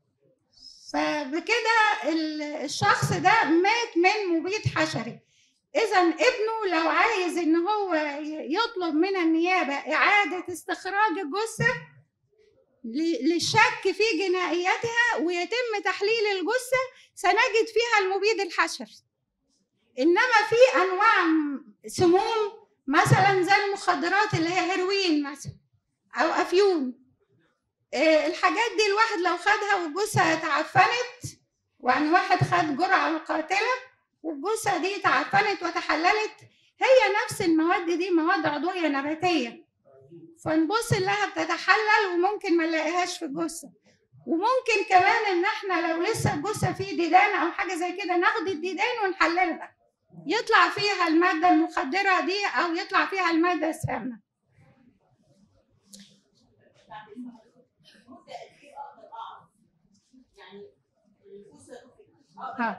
فبكده ال- الشخص ده مات من مبيد حشري اذا ابنه لو عايز ان هو ي- يطلب من النيابه اعاده استخراج الجثه ل- للشك في جنائيتها ويتم تحليل الجثه سنجد فيها المبيد الحشري انما في انواع م- سموم مثلا زي المخدرات اللي هي هيروين مثلا او افيون آه، الحاجات دي الواحد لو خدها والجثه تعفنت يعني واحد خد جرعه قاتله والجثه دي تعفنت وتحللت هي نفس المواد دي مواد عضويه نباتيه فنبص نلاقيها بتتحلل وممكن ما نلاقيهاش في الجثه وممكن كمان ان احنا لو لسه الجثه فيه ديدان او حاجه زي كده ناخد الديدان ونحللها يطلع فيها الماده المخدره دي او يطلع فيها الماده السامه ها.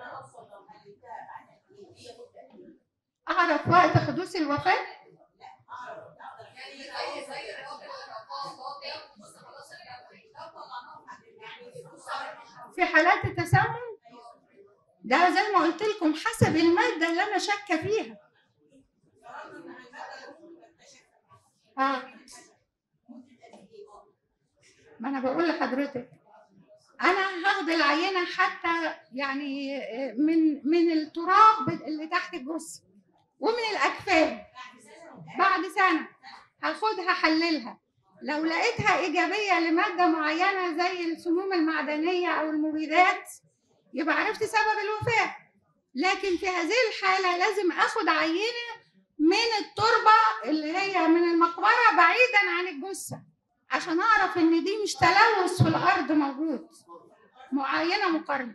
اعرف وقت حدوث الوفاه في حالات التسمم ده زي ما قلت لكم حسب الماده اللي انا شاكه فيها اه ما انا بقول لحضرتك انا هاخد العينه حتى يعني من من التراب اللي تحت الجثه ومن الاكفان بعد سنه هاخدها احللها لو لقيتها ايجابيه لماده معينه زي السموم المعدنيه او المبيدات يبقى عرفت سبب الوفاه لكن في هذه الحاله لازم اخد عينه من التربه اللي هي من المقبره بعيدا عن الجثه عشان اعرف ان دي مش تلوث في الارض موجود معينه مقارنه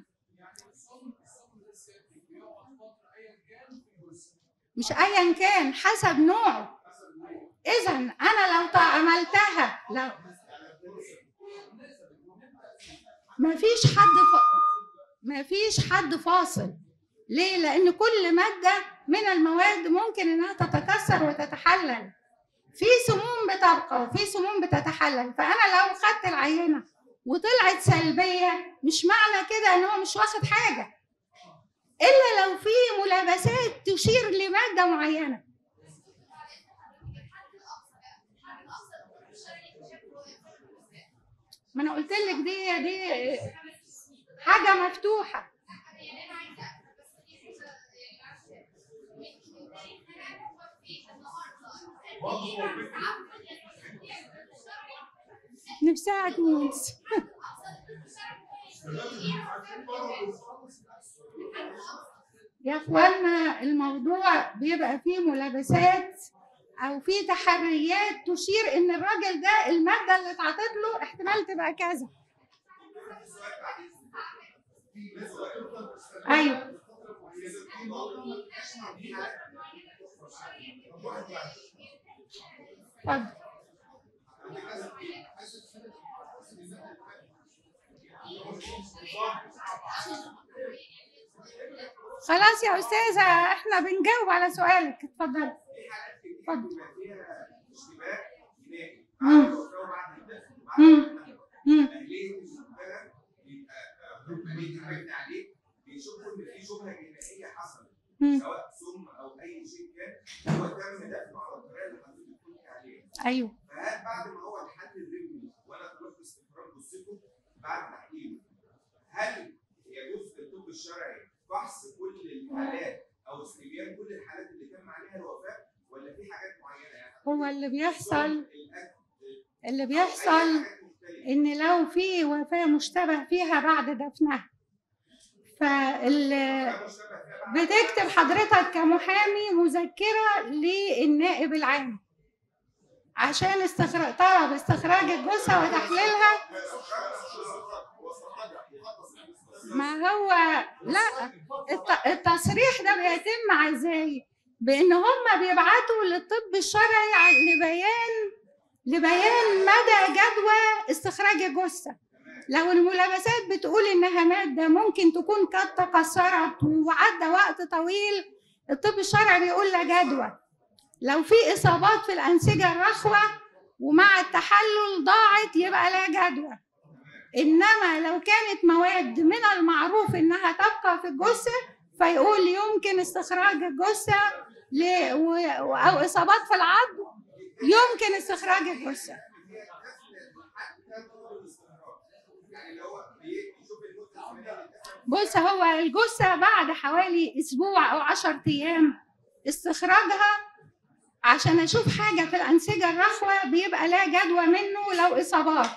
مش ايا كان حسب نوعه اذا انا لو عملتها لو ما فيش حد ف... ما فيش حد فاصل ليه لان كل ماده من المواد ممكن انها تتكسر وتتحلل في سموم بتبقى وفي سموم بتتحلل فانا لو خدت العينه وطلعت سلبيه مش معنى كده ان هو مش واخد حاجه الا لو في ملابسات تشير لماده معينه ما انا قلت لك دي دي حاجه مفتوحه نفسها تموت يا اخوانا الموضوع بيبقى فيه ملابسات او فيه تحريات تشير ان الراجل ده الماده اللي اتعطت له احتمال تبقى كذا ايوه اتفضل خلاص يا استاذه احنا بنجاوب على سؤالك اتفضل اتفضل مم. مم. مم. بيشوفوا ان في شبهه جنائيه حصلت مم. سواء سم او اي شيء كان هو تم دفنه على الطريقه اللي حضرتك بتقولي عليها ايوه فهل بعد ما هو الحل الرمي وانا طلبت استقرار جثته بعد تحليله هل يجوز في الطب الشرعي فحص كل الحالات او استبيان كل الحالات اللي تم عليها الوفاه ولا في حاجات معينه يعني هو اللي بيحصل الأكل اللي أو أي بيحصل حاجات مختلفة. ان لو في وفاه مشتبه فيها بعد دفنها فال ده مشتبه فيها بعد- بتكتب حضرتك كمحامي مذكرة للنائب العام عشان استخراج طلب استخراج الجثة وتحليلها ما هو لا الت- التصريح ده بيتم ازاي؟ بان هم بيبعتوا للطب الشرعي ع- لبيان لبيان مدى جدوى استخراج الجثه لو الملابسات بتقول انها ماده ممكن تكون قد تكسرت وعدى وقت طويل الطب الشرعي بيقول لا جدوى لو في اصابات في الانسجه الرخوه ومع التحلل ضاعت يبقى لا جدوى انما لو كانت مواد من المعروف انها تبقى في الجثه فيقول يمكن استخراج الجثة ل... و... أو إصابات في العظم يمكن استخراج الجثة يعني اللي هو بيشوف المده الزمنيه بص هو الجثة بعد حوالي أسبوع أو عشر أيام استخراجها عشان أشوف حاجة في الأنسجة الرخوة بيبقى لا جدوى منه لو إصابات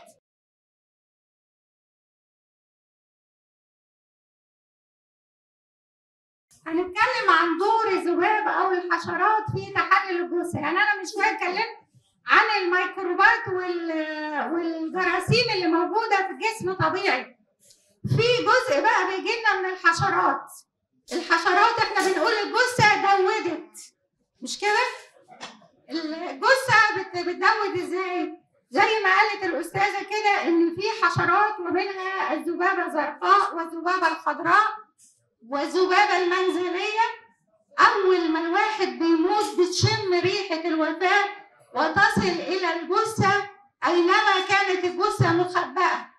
هنتكلم عن دور الذباب أو الحشرات في تحلل الجثة يعني أنا من شوية اتكلمت عن الميكروبات وال- والجراثيم اللي موجودة في الجسم طبيعي في جزء بقى بيجي لنا من الحشرات الحشرات احنا بنقول الجثه دودت مش كده الجثه بت- بتدود ازاي زي ما قالت الاستاذه كده ان في حشرات ومنها الذبابه الزرقاء والذبابه الخضراء والذبابه المنزليه اول ما الواحد بيموت بتشم ريحه الوفاه وتصل الى الجثه اينما كانت الجثه مخبأه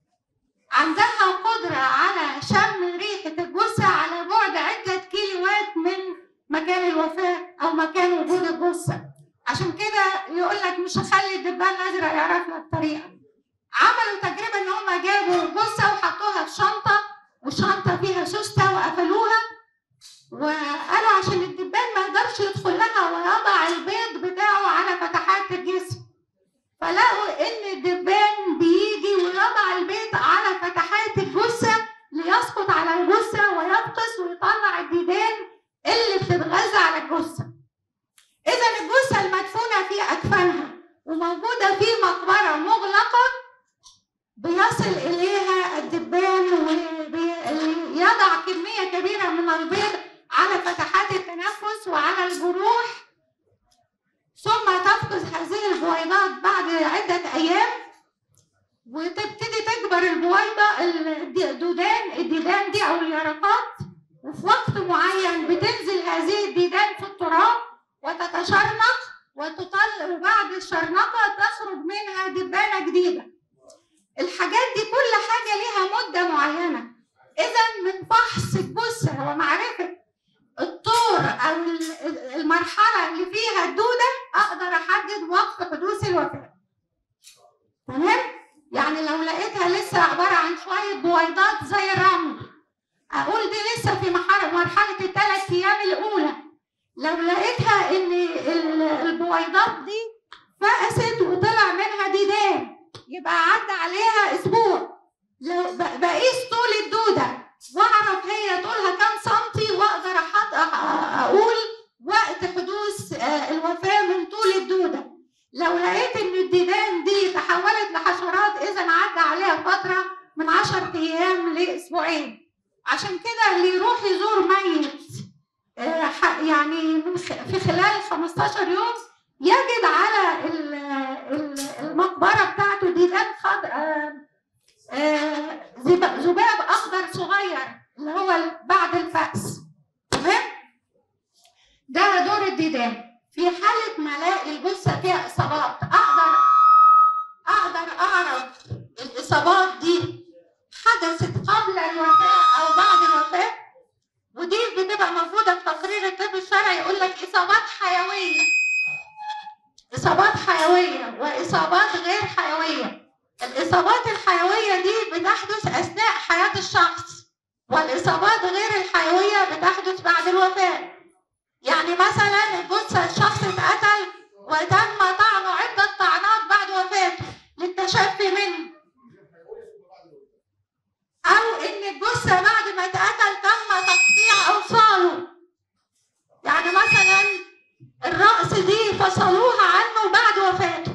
عندها قدرة على شم ريحة الجثة على بعد عدة كيلوات من مكان الوفاة أو مكان وجود الجثة عشان كده يقول لك مش هخلي الدبان الأزرق يعرف لك طريقة عملوا تجربة إن هم جابوا جثة وحطوها في شنطة والشنطة فيها سوستة وقفلوها وقالوا عشان الدبان ما يقدرش يدخل لها ويضع البيض بتاعه على فتحات الجسم فلقوا ان الدبان بيجي ويضع البيض على فتحات الجثه ليسقط على الجثه ويبقس ويطلع الديدان اللي بتتغذى على الجثه. اذا الجثه المدفونه في اكفانها وموجوده في مقبره مغلقه بيصل اليها الدبان ويضع كميه كبيره من البيض على فتحات التنفس وعلى الجروح ثم تفقد هذه البويضات بعد عدة أيام وتبتدي تكبر البويضة الدودان الديدان دي أو اليرقات وفي وقت معين بتنزل هذه الديدان في التراب وتتشرنق وتطل وبعد الشرنقة تخرج منها دبانة جديدة الحاجات دي كل حاجة ليها مدة معينة إذا من فحص الجثة ومعرفة الطور او ال- المرحله اللي فيها الدوده اقدر احدد وقت حدوث الوفاه تمام يعني لو لقيتها لسه عباره عن شويه بويضات زي الرمل اقول دي لسه في محر- مرحله الثلاث ايام الاولى لو لقيتها ان ال- البويضات دي فقست وطلع منها ديدان يبقى عدى عليها اسبوع لو ب- بقيس طول الدوده واعرف هي طولها كام سنتي واقدر أحط أ- اقول وقت حدوث آه، الوفاه من طول الدوده لو لقيت ان الديدان دي تحولت لحشرات اذا عدى عليها فتره من 10 ايام لاسبوعين عشان كده اللي يروح يزور ميت آه، ح- يعني من خ- في خلال 15 يوم يجد على ال- ال- المقبره بتاعته ديدان خضر آه، آه، ذب- ذباب اخضر صغير اللي هو ال- بعد الفأس تمام ده دور الديدان في حالة ما الاقي الجثة فيها إصابات أقدر أقدر أعرف الإصابات دي حدثت قبل الوفاة أو بعد الوفاة ودي بتبقى موجودة في تقرير الطب الشرعي يقول لك إصابات حيوية إصابات حيوية وإصابات غير حيوية الإصابات الحيوية دي بتحدث أثناء حياة الشخص والإصابات غير الحيوية بتحدث بعد الوفاة يعني مثلا الجثة الشخص اتقتل وتم طعنه عدة طعنات بعد وفاته للتشفي منه أو إن الجثة بعد ما اتقتل تم تقطيع أوصاله يعني مثلا الرأس دي فصلوها عنه بعد وفاته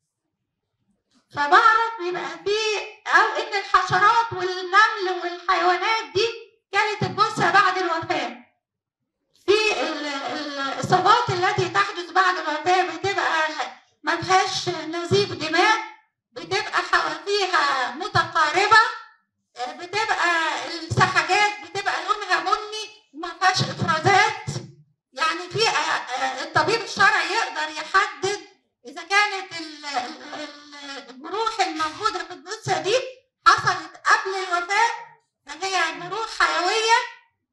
فبعرف يبقى في او ان الحشرات والنمل والحيوانات دي كانت الجثه بعد الوفاه في ال- ال- الاصابات التي تحدث بعد الوفاه بتبقى ما فيهاش نزيف دماء بتبقى حوافيها متقاربه آه، بتبقى السحجات بتبقى لونها بني وما فيهاش افرازات يعني في آه، آه، الطبيب الشرعي يقدر يحدد اذا كانت ال- ال- ال- الجروح الموجوده في الجثه دي حصلت قبل الوفاه فهي جروح حيويه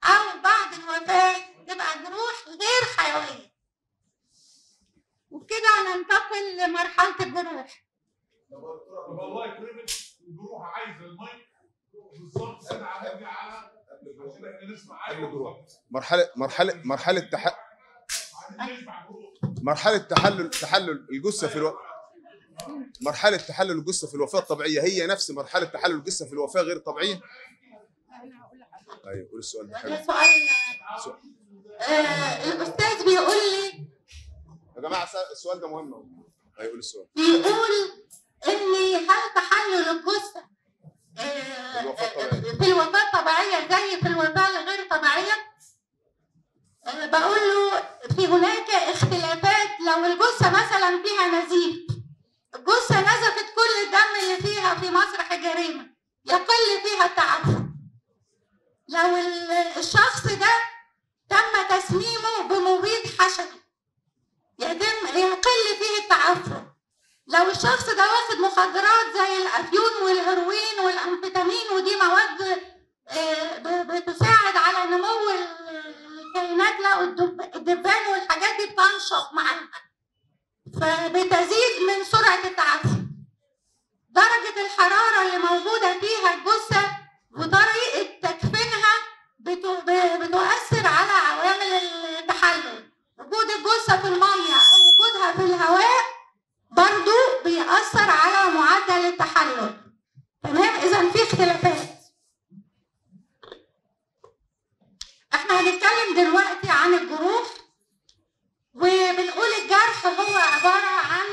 او بعد الوفاه تبقى جروح غير حيويه وبكده ننتقل لمرحله الجروح طب الله يكرمك الجروح عايزه المايك بالظبط سنه على على عشان احنا نسمع قبل ايوه الجروح. مرحله مرحله مرحله تح... عايزين نسمع الجروح مرحله تحلل تحلل الجثه في الو... مرحله تحلل الجثه في الوفاه الطبيعيه هي نفس مرحله تحلل الجثه في الوفاه غير الطبيعيه ايوه قول السؤال ده حلو ده سؤال آه الاستاذ بيقول لي يا جماعه السؤال ده مهم أوي. ايوه قول السؤال بيقول ان هل تحلل الجثه آه، الوفاة الطبيعية. في الوفاه الطبيعيه زي في الوفاه الغير طبيعيه آه، بقول له في هناك اختلافات لو الجثه مثلا فيها نزيف الجثه نزفت كل الدم اللي فيها في مسرح الجريمه يقل فيها التعفن لو ال- الشخص ده تم تسميمه بمبيد حشري يتم يقل فيه التعفن لو الشخص ده واخد مخدرات زي الافيون والهيروين والامفيتامين ودي مواد آه، ب- بتساعد على نمو الكائنات لا والدب- الدبان والحاجات دي بتنشط معاها فبتزيد من سرعه التعفن درجه الحراره اللي موجوده فيها الجثه وطريقه تكفينها بت- ب- بتؤثر على عوامل التحلل وجود الجثه في الميه او وجودها في الهواء برضو بيأثر على معدل التحلل تمام اذا في اختلافات احنا هنتكلم دلوقتي عن الجروح وبنقول الجرح هو عبارة عن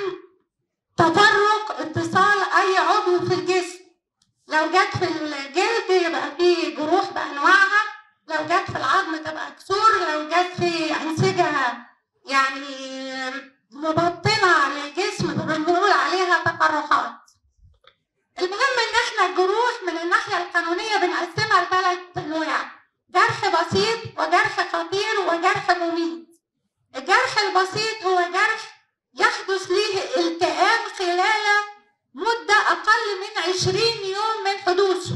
تفرق اتصال اي عضو في الجسم لو جت في الجلد يبقى في جروح بانواعها لو جت في العظم تبقى كسور لو جت في انسجه يعني مبطنه للجسم بنقول عليها تقرحات المهم ان احنا الجروح من الناحيه القانونيه بنقسمها لثلاث انواع جرح بسيط وجرح خطير وجرح مميت الجرح البسيط هو جرح يحدث ليه التئام خلال مدة أقل من 20 يوم من حدوثه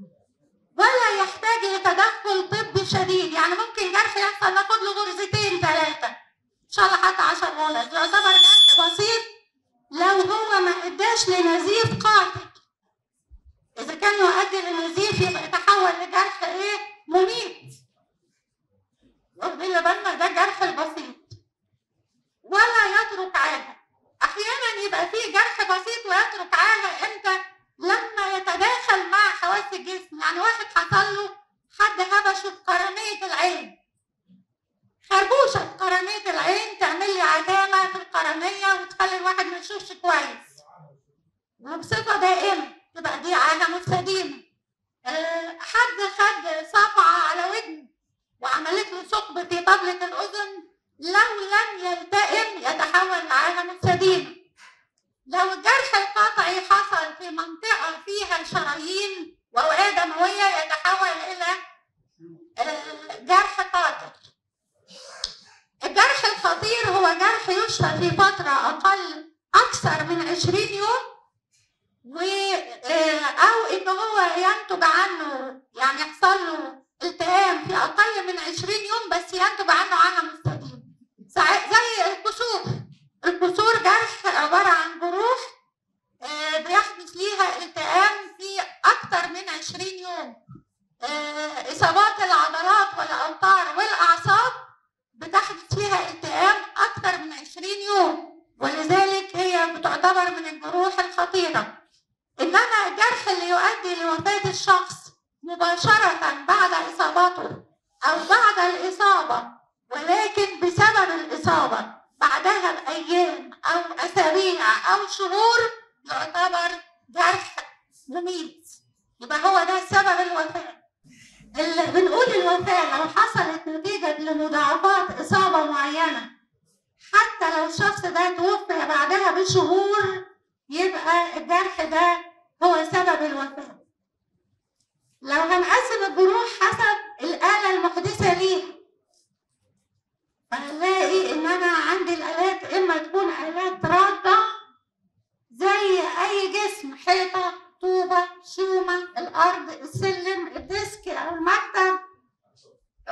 ولا يحتاج لتدخل طبي شديد يعني ممكن جرح يحصل ناخد له غرزتين ثلاثة إن شاء الله حتى 10 غرز يعتبر جرح بسيط لو هو ما اداش لنزيف قاتل إذا كان يؤدي لنزيف يبقى يتحول لجرح إيه مميت واخدين بالنا ده الجرح البسيط ولا يترك عاهة احيانا يبقى في جرح بسيط ويترك عاهة امتى لما يتداخل مع حواس الجسم يعني واحد حصل له حد هبشه في قرنية العين خربوشة في قرنية العين تعمل لي عدامة في القرنية وتخلي الواحد ما يشوفش كويس وبصفة دائمة تبقى دي عادة مستديمة أه حد خد صفعة على ودنه وعملت له ثقب في طبلة الأذن لو لم يلتئم يتحول لعادة مستديمة لو الجرح القطعي حصل في منطقة فيها الشرايين وأوعية دموية يتحول إلى آه، جرح قاتل الجرح الخطير هو جرح يشفى في فترة أقل أكثر من 20 يوم و آه، أو إن هو ينتج عنه يعني يحصل له التئام في أقل من 20 يوم بس ينتج عنه عاهة مستديمة ساع- زي الكسور الكسور جرح عبارة عن جروح آه، بيحدث ليها التئام في أكثر من 20 يوم آه، إصابات العضلات والأوتار والأعصاب بتحدث فيها التئام أكثر من 20 يوم ولذلك هي بتعتبر من الجروح الخطيرة إنما الجرح اللي يؤدي لوفاة الشخص مباشرة بعد إصابته أو بعد الإصابة ولكن بسبب الإصابة بعدها بأيام أو أسابيع أو شهور يعتبر جرح مميت يبقى هو ده سبب الوفاة اللي بنقول الوفاة لو حصلت نتيجة لمضاعفات إصابة معينة حتى لو الشخص ده توفي بعدها بشهور يبقى الجرح ده هو سبب الوفاة لو هنقسم الجروح حسب الآلة المحدثة ليها فهنلاقي إن أنا عندي الآلات إما تكون آلات رادة زي أي جسم حيطة طوبة شومة الأرض السلم الديسك أو المكتب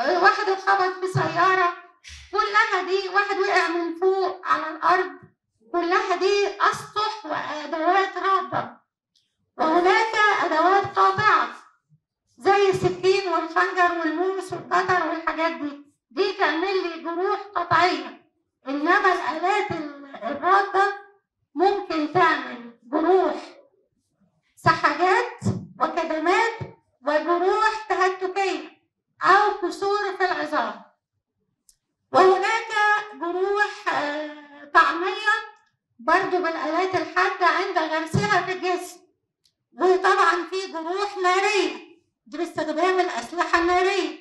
كلها دي واحد وقع من فوق على الارض كلها دي اسطح وادوات رابه وهناك ادوات قاطعه زي السكين والخنجر والموس والقطر والحاجات دي دي تعمل لي جروح قطعيه انما الالات ال- الراده ممكن تعمل جروح سحاجات وكدمات وجروح تهتكيه او كسور في العظام وهناك جروح آه، طعميه برضو بالالات الحاده عند غرسها في الجسم وطبعا في جروح ناريه دي باستخدام الاسلحه الناريه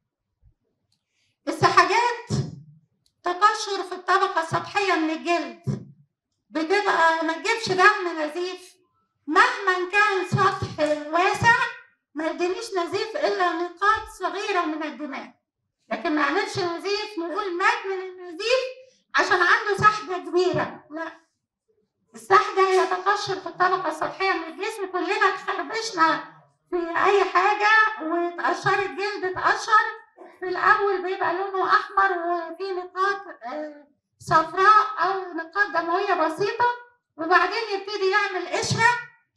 السحاجات تقشر في الطبقه السطحيه من الجلد بتبقى ما تجيبش دم نزيف مهما كان سطح واسع ما يدينيش نزيف الا نقاط صغيره من الدماغ لكن ما يعملش نزيف نقول مات من النزيف عشان عنده سحجه كبيره لا السحجه هي تقشر في الطبقه السطحيه من الجسم كلنا اتخربشنا في اي حاجه واتقشرت جلد اتقشر في الاول بيبقى لونه احمر وفي نقاط آه، صفراء او نقاط دمويه بسيطه وبعدين يبتدي يعمل قشره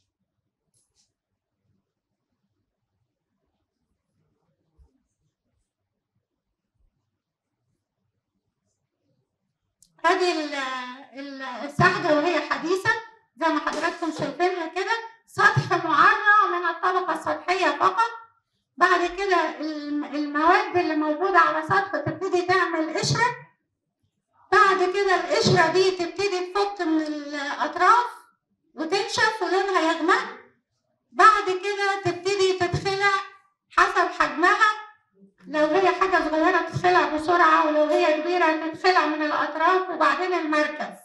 هذه ال- ال- السحجه وهي حديثه زي ما حضراتكم شايفينها كده سطح معرى من الطبقه السطحيه فقط بعد كده الم- المواد اللي موجوده على سطح تبتدي تعمل قشره بعد كده القشره دي تبتدي تفك من الاطراف وتنشف ولونها يغمق بعد كده تبتدي تتخلع حسب حجمها لو هي حاجة صغيرة تتخلع بسرعة ولو هي كبيرة تتخلع من الأطراف وبعدين المركز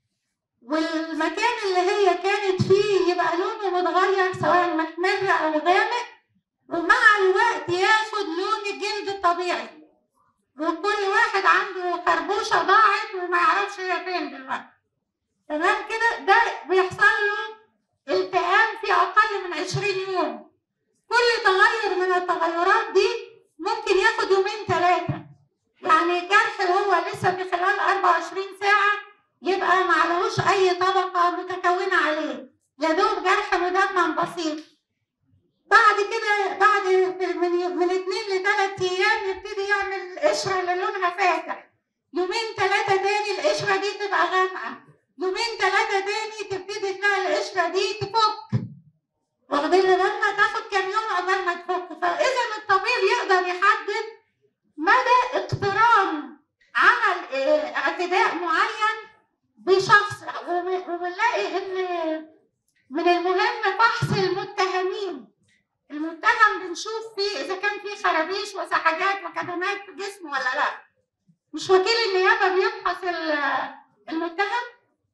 والمكان اللي هي كانت فيه يبقى لونه متغير سواء محمر أو غامق ومع الوقت ياخد لون الجلد الطبيعي وكل واحد عنده خربوشة ضاعت وما يعرفش هي فين دلوقتي تمام كده ده بيحصل له التئام في أقل من 20 يوم كل تغير من التغيرات دي ممكن ياخد يومين ثلاثة يعني جرح وهو لسه في خلال 24 ساعة يبقى معلهوش أي طبقة متكونة عليه يا دوب جرح مدمم بسيط بعد كده بعد من من اتنين لتلات أيام يبتدي يعمل قشرة اللي لونها فاتح يومين ثلاثة تاني القشرة دي تبقى غامقة يومين ثلاثة تاني تبتدي تلاقي القشرة دي تفك واخدين بالنا تاخد كام يوم عقبال ما تفك فاذا الطبيب يقدر يحدد مدى اقتران عمل اه، اعتداء معين بشخص وم- وبنلاقي ان من المهم فحص المتهمين المتهم بنشوف فيه اذا كان فيه خرابيش وسحجات وكدمات في جسمه ولا لا مش وكيل النيابه بيفحص ال- المتهم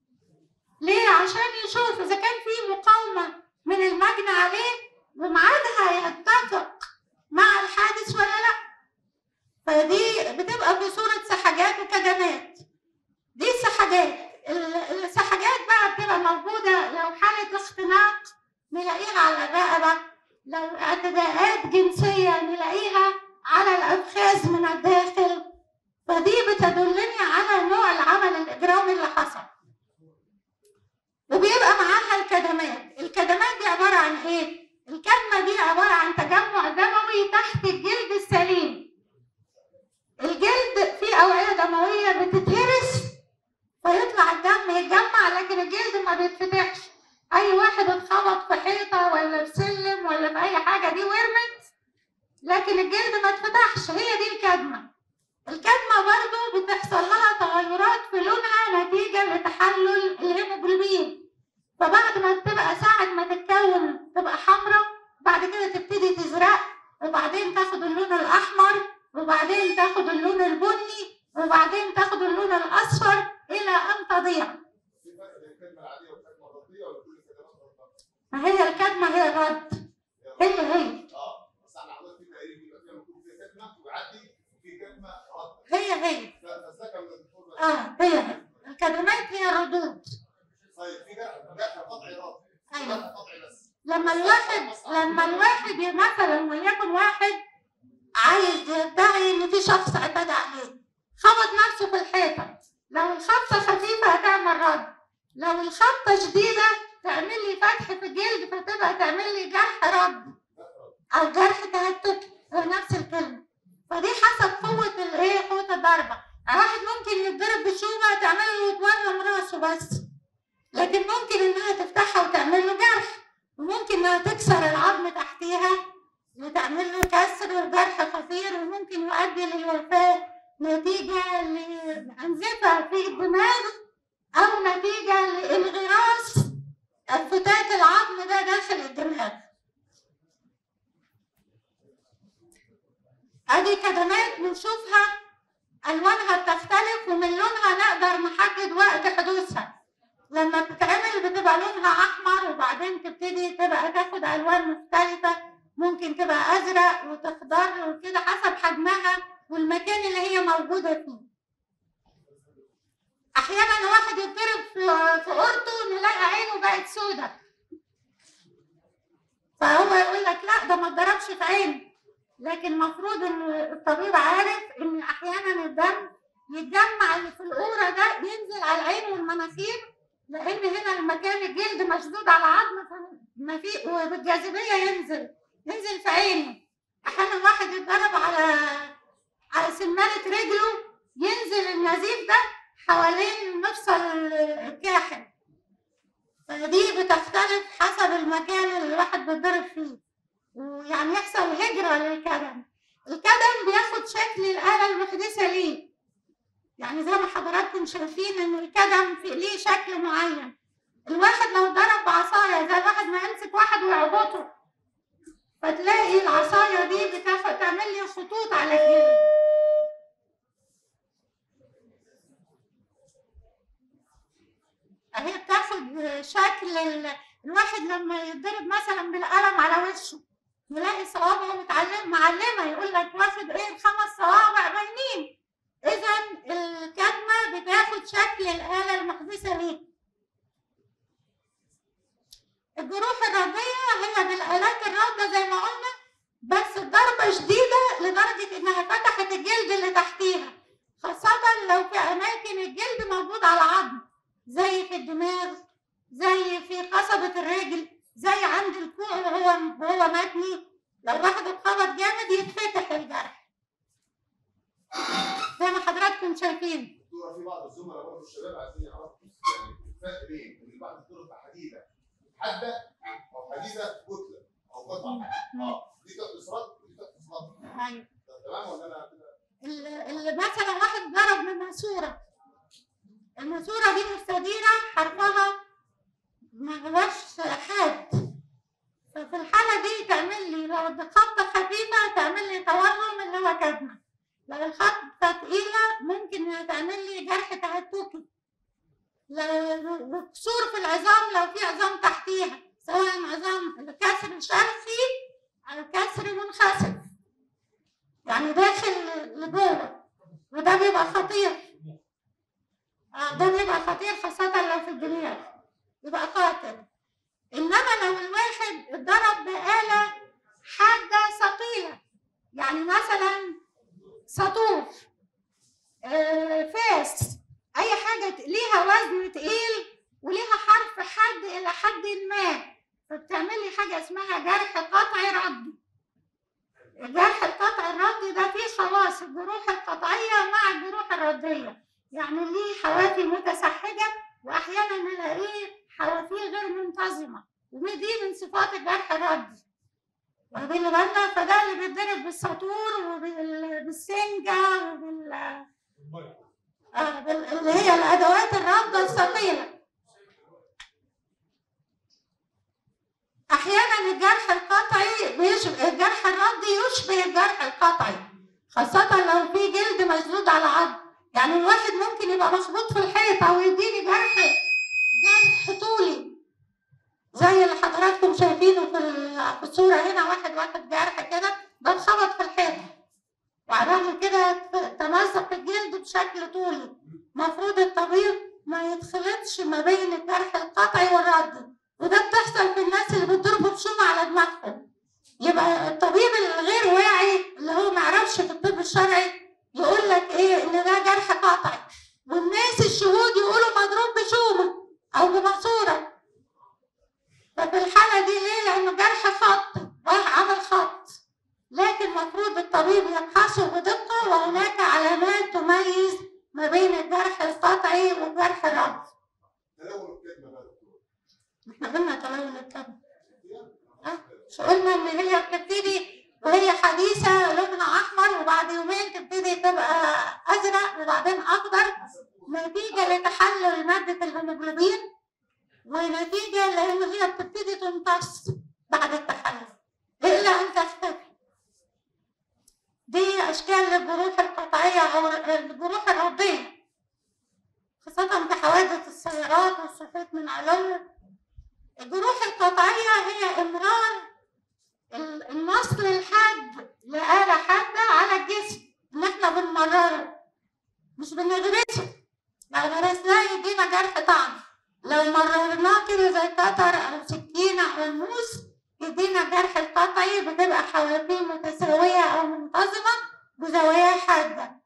ليه عشان يشوف اذا كان في مقاومه من المجني عليه وميعادها يتفق مع الحادث ولا لا فدي بتبقى في صورة سحجات وكدمات دي السحجات ال- السحجات بقى بتبقى موجودة لو حالة اختناق نلاقيها على الرقبة لو اعتداءات جنسية نلاقيها على الأفخاذ من الداخل فدي بتدلني على نوع العمل الإجرامي اللي حصل وبيبقى معاها الكدمات الكدمات دي عبارة عن ايه؟ الكدمة دي عبارة عن تجمع دموي تحت الجلد السليم الجلد فيه أوعية دموية بتتهرس فيطلع الدم يتجمع لكن الجلد ما بيتفتحش أي واحد اتخبط في حيطة ولا في سلم ولا في أي حاجة دي ورمت لكن الجلد ما اتفتحش هي دي الكدمة الكدمة برضو بتحصل لها تغيرات في لونها نتيجة لتحلل الهيموجلوبين فبعد ما تبقى ساعة ما تتكون تبقى حمراء بعد كده تبتدي تزرق وبعدين تاخد اللون الأحمر وبعدين تاخد اللون البني وبعدين تاخد اللون الأصفر إلى أن تضيع في فرق بين الكلمه العاديه والكلمه الرضيه ولا كل الكلمات غلط؟ ما هي الكدمة هي الرد هي هي اه بس احنا حضرتك في تقريب بيبقى فيها مكتوب فيها كلمه ويعدي لو الخبطه شديده تعمل لي فتح في الجلد فتبقى تعمل لي جرح رد او جرح تهتكي هو نفس الكلمه فدي حسب قوه الايه قوه الضربه يعني واحد ممكن يتضرب بشومه تعمل له يتورم راسه بس لكن ممكن انها تفتحها وتعمل له جرح وممكن انها تكسر العظم تحتيها وتعمل له كسر وجرح خطير وممكن يؤدي للوفاه نتيجه لانزفه في الدماغ او نتيجه لانغراس الفتات العظم ده داخل الدماغ ادي كدمات بنشوفها الوانها بتختلف ومن لونها نقدر نحدد وقت حدوثها لما بتتعمل بتبقى لونها احمر وبعدين تبتدي تبقى تاخد الوان مختلفه ممكن تبقى ازرق وتخضر وكده حسب حجمها والمكان اللي هي موجوده فيه احيانا واحد يتضرب في في قرطه نلاقي عينه بقت سودة فهو يقول لك لا ده ما اتضربش في عينه لكن المفروض ان الطبيب عارف ان احيانا الدم يتجمع اللي في القوره ده ينزل على العين والمناخير لان هنا المكان الجلد مشدود على عظم فما في وبالجاذبيه ينزل ينزل في عينه احيانا واحد يتضرب على على سمانه رجله ينزل النزيف ده حوالين مفصل الكاحل فدي بتختلف حسب المكان اللي الواحد بيتضرب فيه ويعني يحصل هجرة للكدم الكدم بياخد شكل الآلة المحدثة ليه يعني زي ما حضراتكم شايفين ان الكدم في ليه شكل معين الواحد لو ضرب بعصاية زي الواحد ما يمسك واحد ويعبطه فتلاقي العصاية دي بتاخد تعمل لي خطوط على الجلد هي بتاخد شكل ال... الواحد لما يتضرب مثلا بالقلم على وشه يلاقي صوابعه متعلم معلمه يقول لك واخد ايه الخمس صوابع باينين اذا الكدمه بتاخد شكل الاله المحدثه ليه الجروح الرضيه هي بالالات الراده زي ما قلنا بس الضربه شديده لدرجه انها فتحت الجلد اللي تحتيها خاصه لو في اماكن الجلد موجود على عظم زي في الدماغ زي في قصبة الرجل زي عند الكوع وهو وهو متني لو واحد اتخبط جامد يتفتح الجرح زي ما حضراتكم شايفين دكتوره في بعض الزملاء برضه الشباب عايزين يعرفوا يعني الفرق بين ان الواحد يضرب بحديده حاده او حديده كتله او قطعه اه دي كانت اصرار ودي كانت اصرار أيوة. تمام ولا انا كده؟ ال- اللي مثلا واحد ضرب من ماسورة الماسورة دي مستديرة حرفها ما هوش حاد ففي الحالة دي تعمل لي لو خبطة خفيفة تعمل لي توهم اللي هو كدمة لو الخبطة تقيلة ممكن إنها تعمل لي جرح تهتكي لو كسور في العظام لو في عظام تحتيها سواء عظام الكسر شرخي أو كسر منخسف يعني داخل لجوه وده بيبقى خطير آه، ده بيبقى خطير خاصة لو في الدماغ يبقى قاتل إنما لو الواحد اتضرب بآلة حادة ثقيلة يعني مثلا سطور آه، فاس أي حاجة ت- ليها وزن تقيل وليها حرف حد إلى حد ما فبتعمل لي حاجة اسمها جرح قطعي ردي الجرح القطعي الردي ده فيه خواص الجروح القطعية مع الجروح الردية يعني ليه حوافي متسحجة وأحيانا نلاقيه حوافيه غير منتظمة ودي من صفات الجرح الردي واخدين بالنا فده اللي بيتضرب بالسطور وبالسنجة وبال آه بال- اللي هي الأدوات الردة الثقيلة أحيانا الجرح القطعي بيشبه الجرح الردي يشبه الجرح القطعي خاصة لو في جلد مشدود على عظم يعني الواحد ممكن يبقى مخبوط في الحيطة ويديني جرح جرح طولي زي اللي حضراتكم شايفينه في ال- في الصورة هنا واحد واخد جرح كده ده اتخبط في الحيطة وعلى الرغم كده ت- تمزق الجلد بشكل طولي المفروض الطبيب ما يتخلطش ما بين الجرح القطعي والردي وده بتحصل في الناس اللي بتضربوا بشومة على دماغهم يبقى الطبيب الغير واعي اللي هو ما يعرفش في الطب الشرعي يقول لك ايه ان ده جرح قطعي والناس الشهود يقولوا مضروب بشومه او نميز ما بين الجرح القطعي والجرح الرمزي تلون الكلمه بقى دكتور احنا قلنا تلون الكلمة اه مش قلنا ان هي بتبتدي وهي حديثة لونها احمر وبعد يومين تبتدي تبقى ازرق وبعدين اخضر نتيجة لتحلل مادة الهيموجلوبين ونتيجة لان هي بتبتدي تمتص بعد التحلل الا ان تختفي دي اشكال الجروح القطعية او الجروح الربية خاصة في حوادث السيارات والسقوط من علو الجروح القطعية هي إمرار ال- النصل الحاد لآلة حادة على الجسم اللي احنا بنمرره مش بنغرسه لو غرسناه يدينا جرح طعم لو مررناه كده زي قطر أو سكينة أو موس يدينا جرح القطعي بتبقى حوافيه متساوية أو منتظمة بزوايا حادة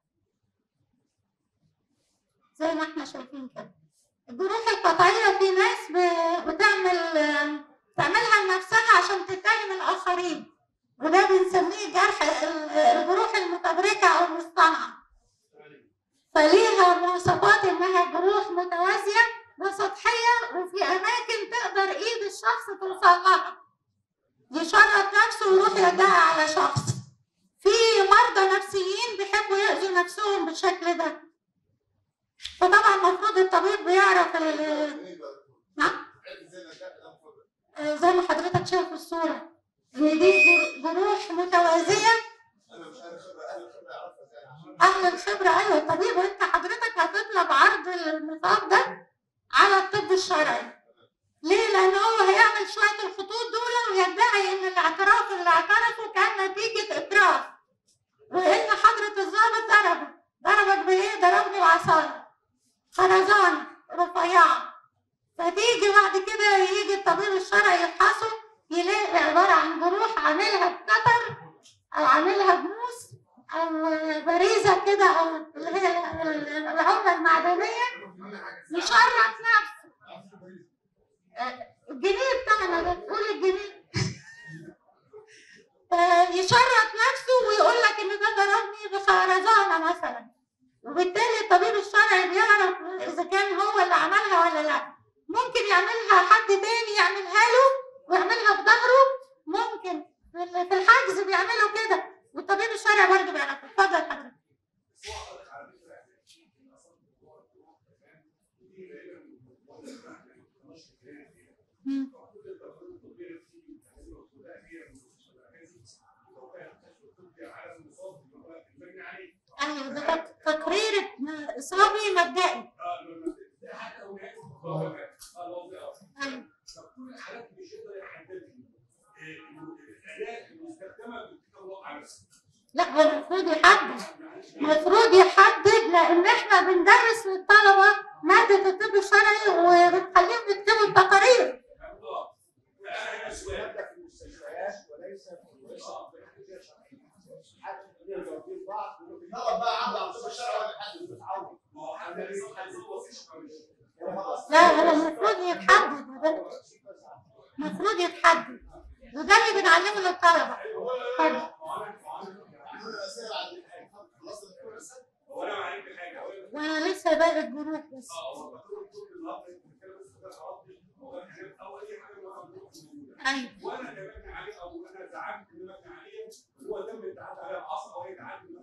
زي ما احنا شايفين كده الجروح القطعية في ناس ب- بتعمل تعملها لنفسها عشان تتهم الآخرين وده بنسميه جرح ال- الجروح المتبركة أو المصطنعة فليها مواصفات إنها جروح متوازية وسطحية وفي أماكن تقدر إيد الشخص توصل لها يشرط نفسه ويروح يدعي على شخص في مرضى نفسيين بيحبوا يأذوا نفسهم بالشكل ده فطبعا المفروض الطبيب بيعرف ال- ايه بقى دكتور؟ نعم عرفت ازاي انك ده اتفضل آه، زي ما حضرتك شايف في الصورة إن دي جر- جروح متوازية انا مش اهل خبره اهل الخبره يعرفها ازاي عشان أهل الخبرة أيوة الطبيب وأنت حضرتك هتطلب عرض المصاب ده على الطب الشرعي ليه؟ لأن هو هيعمل شوية الخطوط دول ويدعي إن الاعتراف اللي اعترفه كان نتيجة إتراف وإن حضرة الضابط ضربه ضربك بإيه؟ ضربني بعصاية خرزانة رفيعة فتيجي بعد كده يجي الطبيب الشرعي يفحصه يلاقي عبارة عن جروح عاملها بقطر أو عاملها بموس أو باريزة كده أو اللي هي العملة المعدنية يشرط نفسه آه، الجنيه بتاعنا ده قول الجنيه آه، يشرط نفسه ويقول لك ان ده ضربني بخرزانه مثلا وبالتالي الطبيب الشرعي بيعرف اذا كان هو اللي عملها ولا لا ممكن يعملها حد تاني يعملها له ويعملها بظهره ممكن في ال- في الحجز بيعملوا كده والطبيب الشرعي برضه بيعرف اتفضل حضرتك مم. ايوه ده تق- تقرير اصابي مبدئي ايوه كل الحالات مش يقدر يحدد لي الاداه المستخدمه بالتطوع على لا هو المفروض يحدد المفروض يحدد لان احنا بندرس للطلبه ماده الطب الشرعي وبنخليهم يكتبوا التقارير انا هنا سؤال في المستشفيات وليس وليس حد يقدر يجيب بعض يلا بقى عبد على الطب الشرعي ولا حد بتتعود ما هو حد لسه حد وظيفه خلاص لا هو المفروض يتحدد المفروض يتحدد وده اللي بنعلمه للطلبه اتفضل. الاسئله عندي خلاص الدكتور لسه وانا معاك بحاجه وانا لسه باقي الجروح بس اه هو الدكتور الطب النهارده بيتكلم بس ده عرضي هو الحاجات او اي حاجه من موجوده ايوه وانا كمان عليه او انا زعمت ان مبني عليه هو تم التعدي عليه العصر او هي تعدي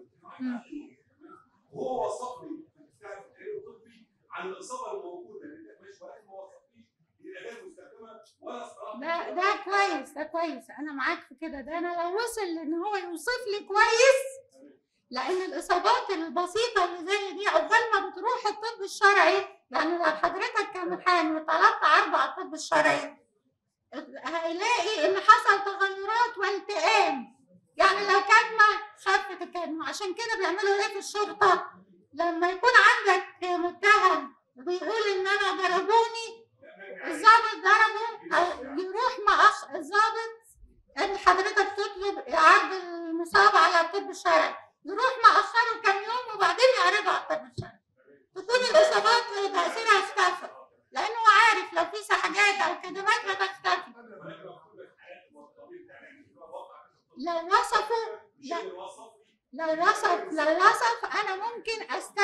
وهو وصف لي بتاع التحليل الطبي عن الاصابه الموجوده اللي مش واحد ما وصفليش الاداه المستخدمه ولا اصطلاح ده ده كويس ده كويس انا معاك في كده ده انا لو وصل ان هو يوصف لي كويس لان الاصابات البسيطه اللي زي دي عقبال ما بتروح الطب الشرعي يعني لو حضرتك كمحامي وطلبت عرض على الطب الشرعي هيلاقي ان حصل تغيرات والتئام يعني لو كدمه خفت الكدمه عشان كده بيعملوا ايه في الشرطه لما يكون عندك متهم وبيقول ان انا ضربوني الضابط ضربه او يروح مع اخ الضابط ان حضرتك تطلب عرض المصاب على الطب الشرعي يروح مأخره كام يوم وبعدين يعرضه على الطب الشرعي تكون الاصابات تاثيرها اختفى لانه عارف لو في سحجات او كدمات هتختفي لو وصفوا لا لو وصف لو وصف انا ممكن است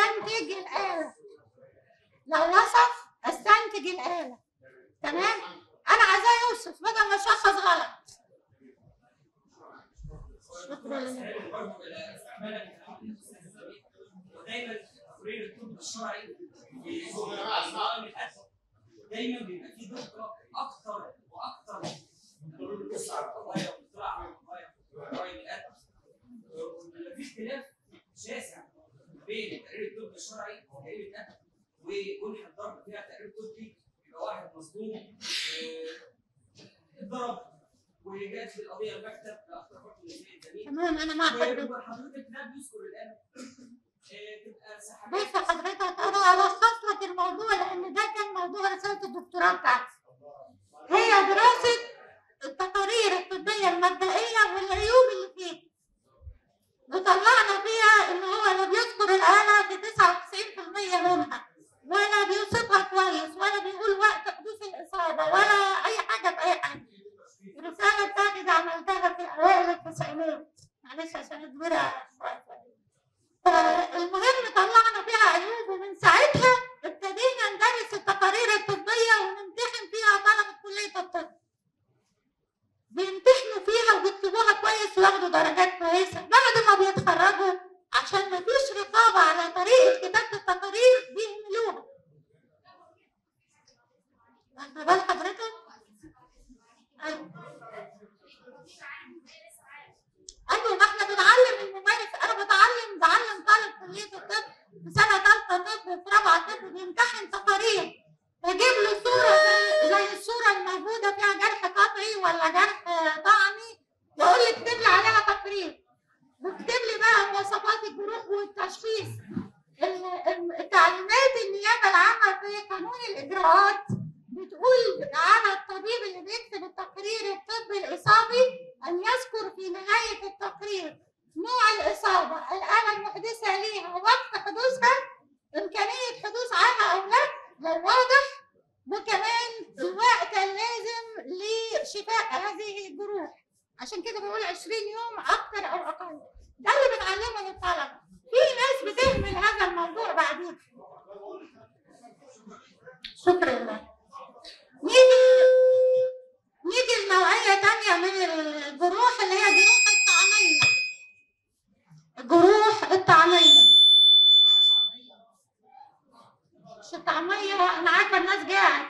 الآلة لو وصف استنتج الآلة تمام أنا عايزاه يوصف بدل ما يشخص غلط شكرا ودايما تقرير الطب الشرعي في جرائم القتل دايما بيبقى فيه دقه اكتر واكتر من القصه على القضايا والاطلاع على القضايا جرائم القتل وبيبقى في اختلاف شاسع بين تقرير الطب الشرعي وجريمه القتل وجنح الضرب فيها تقرير طبي يبقى واحد مظلوم آه، اتضرب وجات في القضيه المكتب لاختراقات النساء الجميل تمام أنا مع حضرتك وحضرتك لا بيذكر الآن آه، تبقى بص سحبات حضرتك أنا ألخص لك الموضوع لأن ده كان موضوع رسالة الدكتوراه بتاعتي هي دراسة التقارير الطبية المبدئية والعيوب اللي فيها وطلعنا فيها إن هو لا بيذكر الآلة في 99% منها ولا بيوصفها كويس ولا بيقول وقت حدوث الإصابة ولا أي حاجة بأي حاجة الرسالة بتاعتي دي عملتها في أوائل التسعينات معلش عشان كبيرة شوية فالمهم طلعنا فيها عيوب ومن ساعتها ابتدينا ندرس التقارير الطبية ونمتحن فيها طلبة كلية الطب بيمتحنوا فيها وبيكتبوها كويس وياخدوا درجات كويسة بعد ما بيتخرجوا عشان مفيش رقابة على طريقة كتابة التقارير بيهملوها واخد بال حضرتك؟ أيوة. ايوه ما احنا بنعلم الممارس انا بتعلم بعلم طالب كليه الطب في سنه ثالثه طب وفي رابعه طب بيمتحن تقارير بجيب له صوره زي, زي الصوره الموجوده فيها جرح قطعي ولا جرح طعني واقول له اكتب لي عليها تقرير واكتب لي بقى مواصفات الجروح والتشخيص ال- ال- التعليمات النيابه العامه في قانون الاجراءات بتقول على الطبيب اللي بيكتب التقرير الطبي الاصابي أن يذكر في نهاية التقرير نوع الإصابة، الآلة المحدثة ليها، وقت حدوثها، إمكانية حدوث عنها أو لا، لو واضح، وكمان الوقت اللازم لشفاء هذه الجروح. عشان كده بقول 20 يوم أكثر أو أقل. ده اللي بنعلمه للطلبة. في ناس بتهمل هذا الموضوع بعدين. شكرا لله. نيجي نيجي لنوعية تانية من الجروح اللي هي جروح الطعنية الجروح الطعنية مش الطعمية أنا عارفة الناس جاعت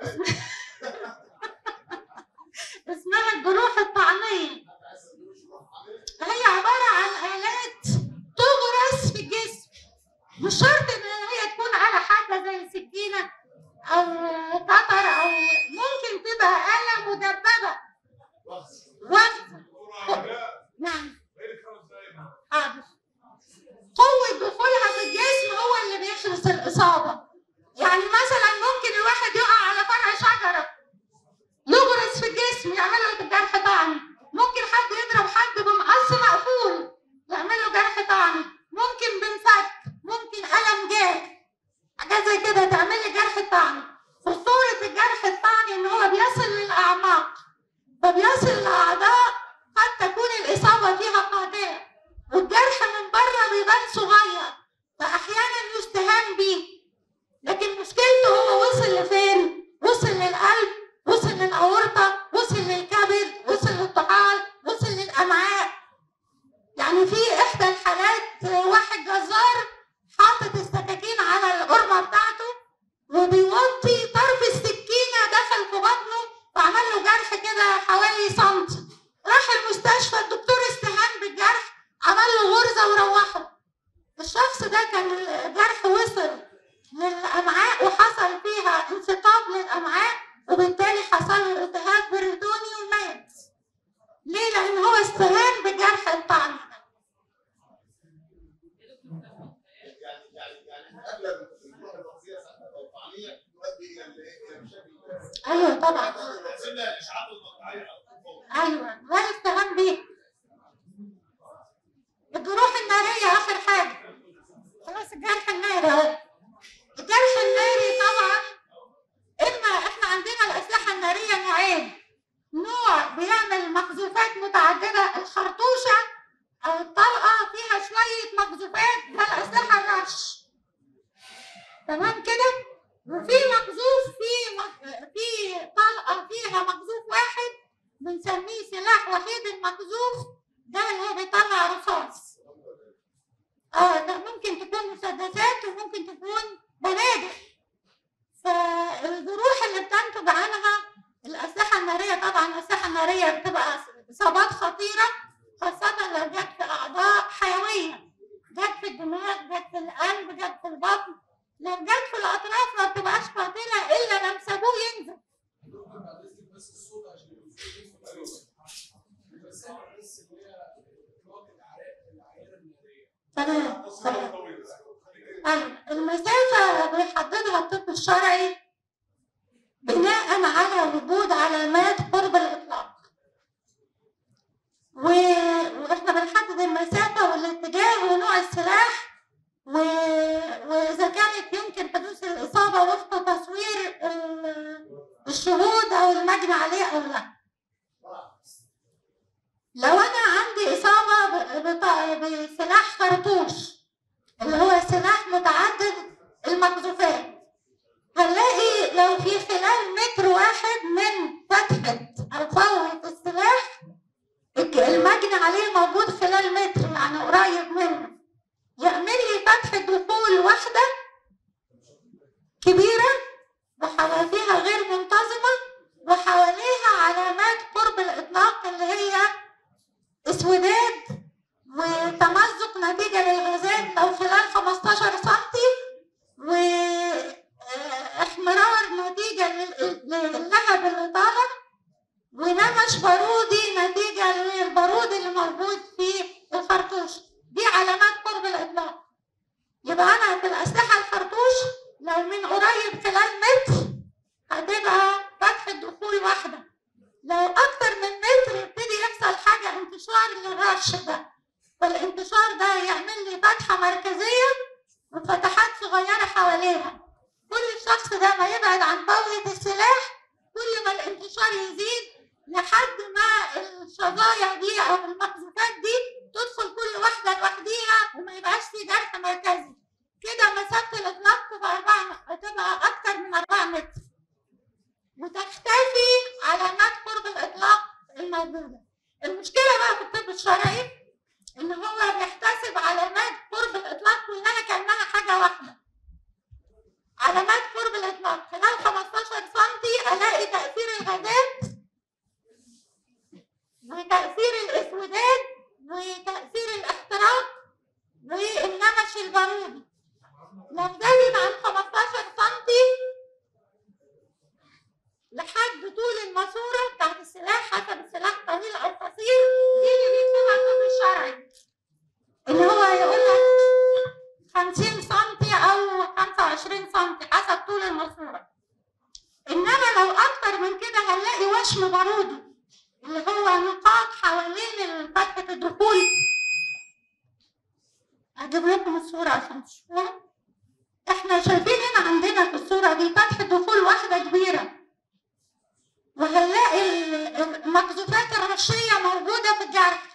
اسمها الجروح الطعنية هي عبارة عن آلات تغرس في الجسم مش شرط إن هي تكون على حاجة زي سكينة أو قطر أو ممكن تبقى آلة مدببة وزن نعم حاضر قوة دخولها في الجسم هو اللي بيحدث الإصابة يعني مثلا ممكن الواحد يقع على فرع شجرة يغرس في الجسم يعمل له جرح طعني ممكن حد يضرب حد بمقص مقفول يعمل له جرح طعني ممكن بنفك ممكن ألم جاف حاجات زي كده تعمل لي جرح طعني خطورة الجرح الطعني إن هو بيصل للأعماق فبيصل لأعضاء قد تكون الإصابة فيها قاتلة والجرح من بره بيبان صغير فأحيانا يستهان بيه لكن مشكلته هو وصل لفين؟ وصل للقلب وصل للأورطة وصل للكبد وصل للطحال وصل للأمعاء يعني في إحدى الحالات واحد جزار حاطط السكاكين على القرمة بتاعته وبيوطي طرف السكينة دخل في بطنه وعمل له جرح كده حوالي سنتي راح المستشفى الدكتور استهان بالجرح عمل له غرزة وروحه الشخص ده كان الجرح وصل للأمعاء وحصل فيها انسقاط للأمعاء وبالتالي حصل له التهاب بريتوني ومات ليه؟ لأن هو استهان بجرح الطعن يعني يعني يعني اغلب الجروح الرئيسيه او الطعنيه تؤدي الى ال- الى مشاكل أيوه طبعا سنة الاشعاعات المقطعيه ايوه لا استهان بيه الجروح الناريه اخر حاجه خلاص الجرح الناري اهو الجرح الناري طبعا اما احنا عندنا الاسلحه الناريه نوعين نوع بيعمل مقذوفات متعدده الخرطوشه او الطلقه فيها شويه مقذوفات ده الاسلحه الرش تمام كده وفي مقذوف في مق- في طلقه فيها مقذوف واحد بنسميه سلاح وحيد المقذوف ده اللي هو بيطلع رصاص اه ده ممكن تكون مسدسات وممكن تكون بنادق فالجروح اللي بتنتج عنها الأسلحة النارية طبعا الأسلحة النارية بتبقى إصابات خطيرة خاصة لو جت في أعضاء حيوية جت في الدماغ جت في القلب جت في البطن لو جت في الأطراف ما بتبقاش قاتلة إلا لما سابوه ينزل بس الصوت عشان بس بس اللي هي اطلاق العراق العينه الناريه تمام تمام أيوة. المسافة بيحددها الطب الشرعي بناء على وجود علامات قرب الإطلاق و... وإحنا بنحدد المسافة والاتجاه ونوع السلاح و... وإذا كانت يمكن حدوث الإصابة وفق تصوير ال- الشهود أو المجني عليه أو لا لو أنا عندي إصابة ب... بط- بسلاح خرطوش اللي هو سلاح متعدد المقذوفات هنلاقي لو في خلال متر واحد من فتحة أو فوهة السلاح الك- المجني عليه موجود خلال متر يعني قريب منه يعمل لي فتحة دخول واحدة كبيرة وحواليها غير منتظمة وحواليها علامات قرب الإطلاق اللي هي اسوداد وتمزق نتيجة للغازات لو خلال 15 سنتي واحمرار نتيجة لل- للهب اللي طالع ونمش بارودي نتيجة للبارود اللي موجود في الخرطوش دي علامات قرب الإطلاق يبقى أنا في الأسلحة الخرطوش لو من قريب خلال متر هتبقى فتحة دخول واحدة لو أكتر من متر يبتدي يحصل حاجة انتشار للرش ده فالانتشار ده يعمل لي فتحة مركزية وفتحات صغيرة حواليها كل شخص ده ما يبعد عن طاولة السلاح كل ما الانتشار يزيد لحد ما الشظايا دي أو المقذوفات دي تدخل كل واحدة لوحديها وما يبقاش في جرح مركزي كده مسافة الإطلاق تبقى أربعة تبقى أكتر من أربعة متر وتختفي علامات قرب الإطلاق الموجودة المشكلة بقى في الطب الشرعي ان هو بيحتسب علامات قرب الاطلاق كلها كانها حاجه واحده علامات قرب الاطلاق خلال 15 سم الاقي تاثير الغازات وتاثير الاسودات وتاثير الاحتراق والنمش البارودي لو زادت عن 15 سم لحد طول الماسوره بتاعت السلاح حسب السلاح طويل او قصير دي اللي بيكتبها الطب الشرعي اللي هو يقول لك 50 سم او 25 سم حسب طول الماسوره انما لو اكتر من كده هنلاقي وشم بارودي اللي هو نقاط حوالين فتحه الدخول اجيب لكم الصوره عشان تشوفوها احنا شايفين هنا عندنا في الصوره دي فتحه دخول واحده كبيره وهنلاقي ال- المقذوفات الرشيه موجوده في الجرح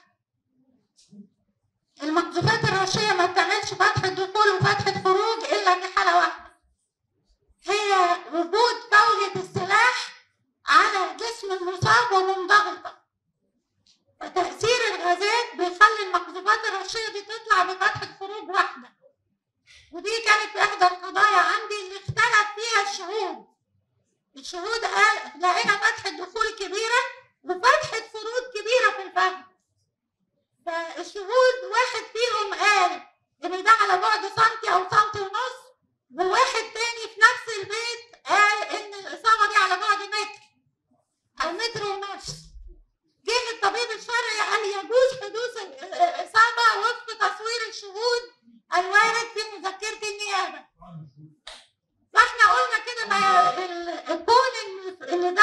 المقذوفات الرشيه ما بتعملش فتحه دخول وفتحه خروج الا في حاله واحده هي وجود فوهة السلاح على جسم المصاب ومنضغطة فتأثير الغازات بيخلي المقذوفات الرشية دي تطلع بفتحة خروج واحدة ودي كانت في إحدى القضايا عندي اللي اختلف فيها الشهود الشهود قال لقينا فتحة دخول كبيرة وفتحة خروج كبيرة في الفم فالشهود واحد فيهم قال إن ده على بعد سنتي أو سنتي ونص وواحد تاني في نفس البيت قال إن الإصابة دي على بعد متر أو متر ونص جه الطبيب الشرعي قال يجوز حدوث ال- الإصابة وفق تصوير الشهود الوارد في مذكرة النيابة فاحنا قلنا كده ما ال- الكون ان ان ده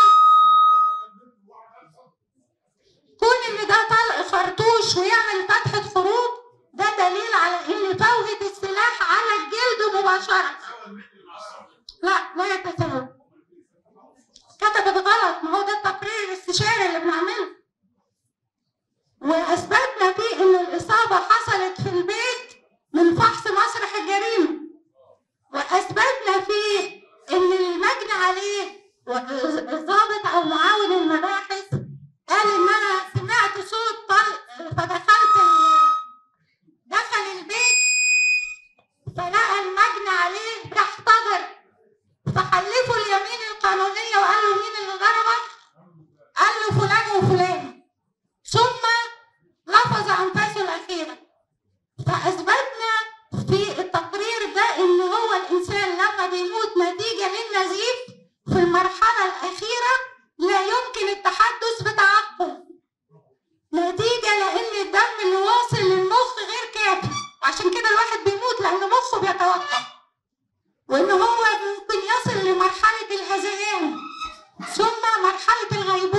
طلق كون ان ده طلق خرطوش ويعمل فتحة خروج ده دليل على ان فوهة السلاح على الجلد مباشرة لا لا يتساوى كتبت غلط ما هو ده التقرير الاستشاري اللي بنعمله واثبتنا فيه ان الاصابه حصلت في البيت من فحص مسرح الجريمه واثبتنا وإن هو ممكن يصل لمرحلة الهذيان ثم مرحلة الغيبوبة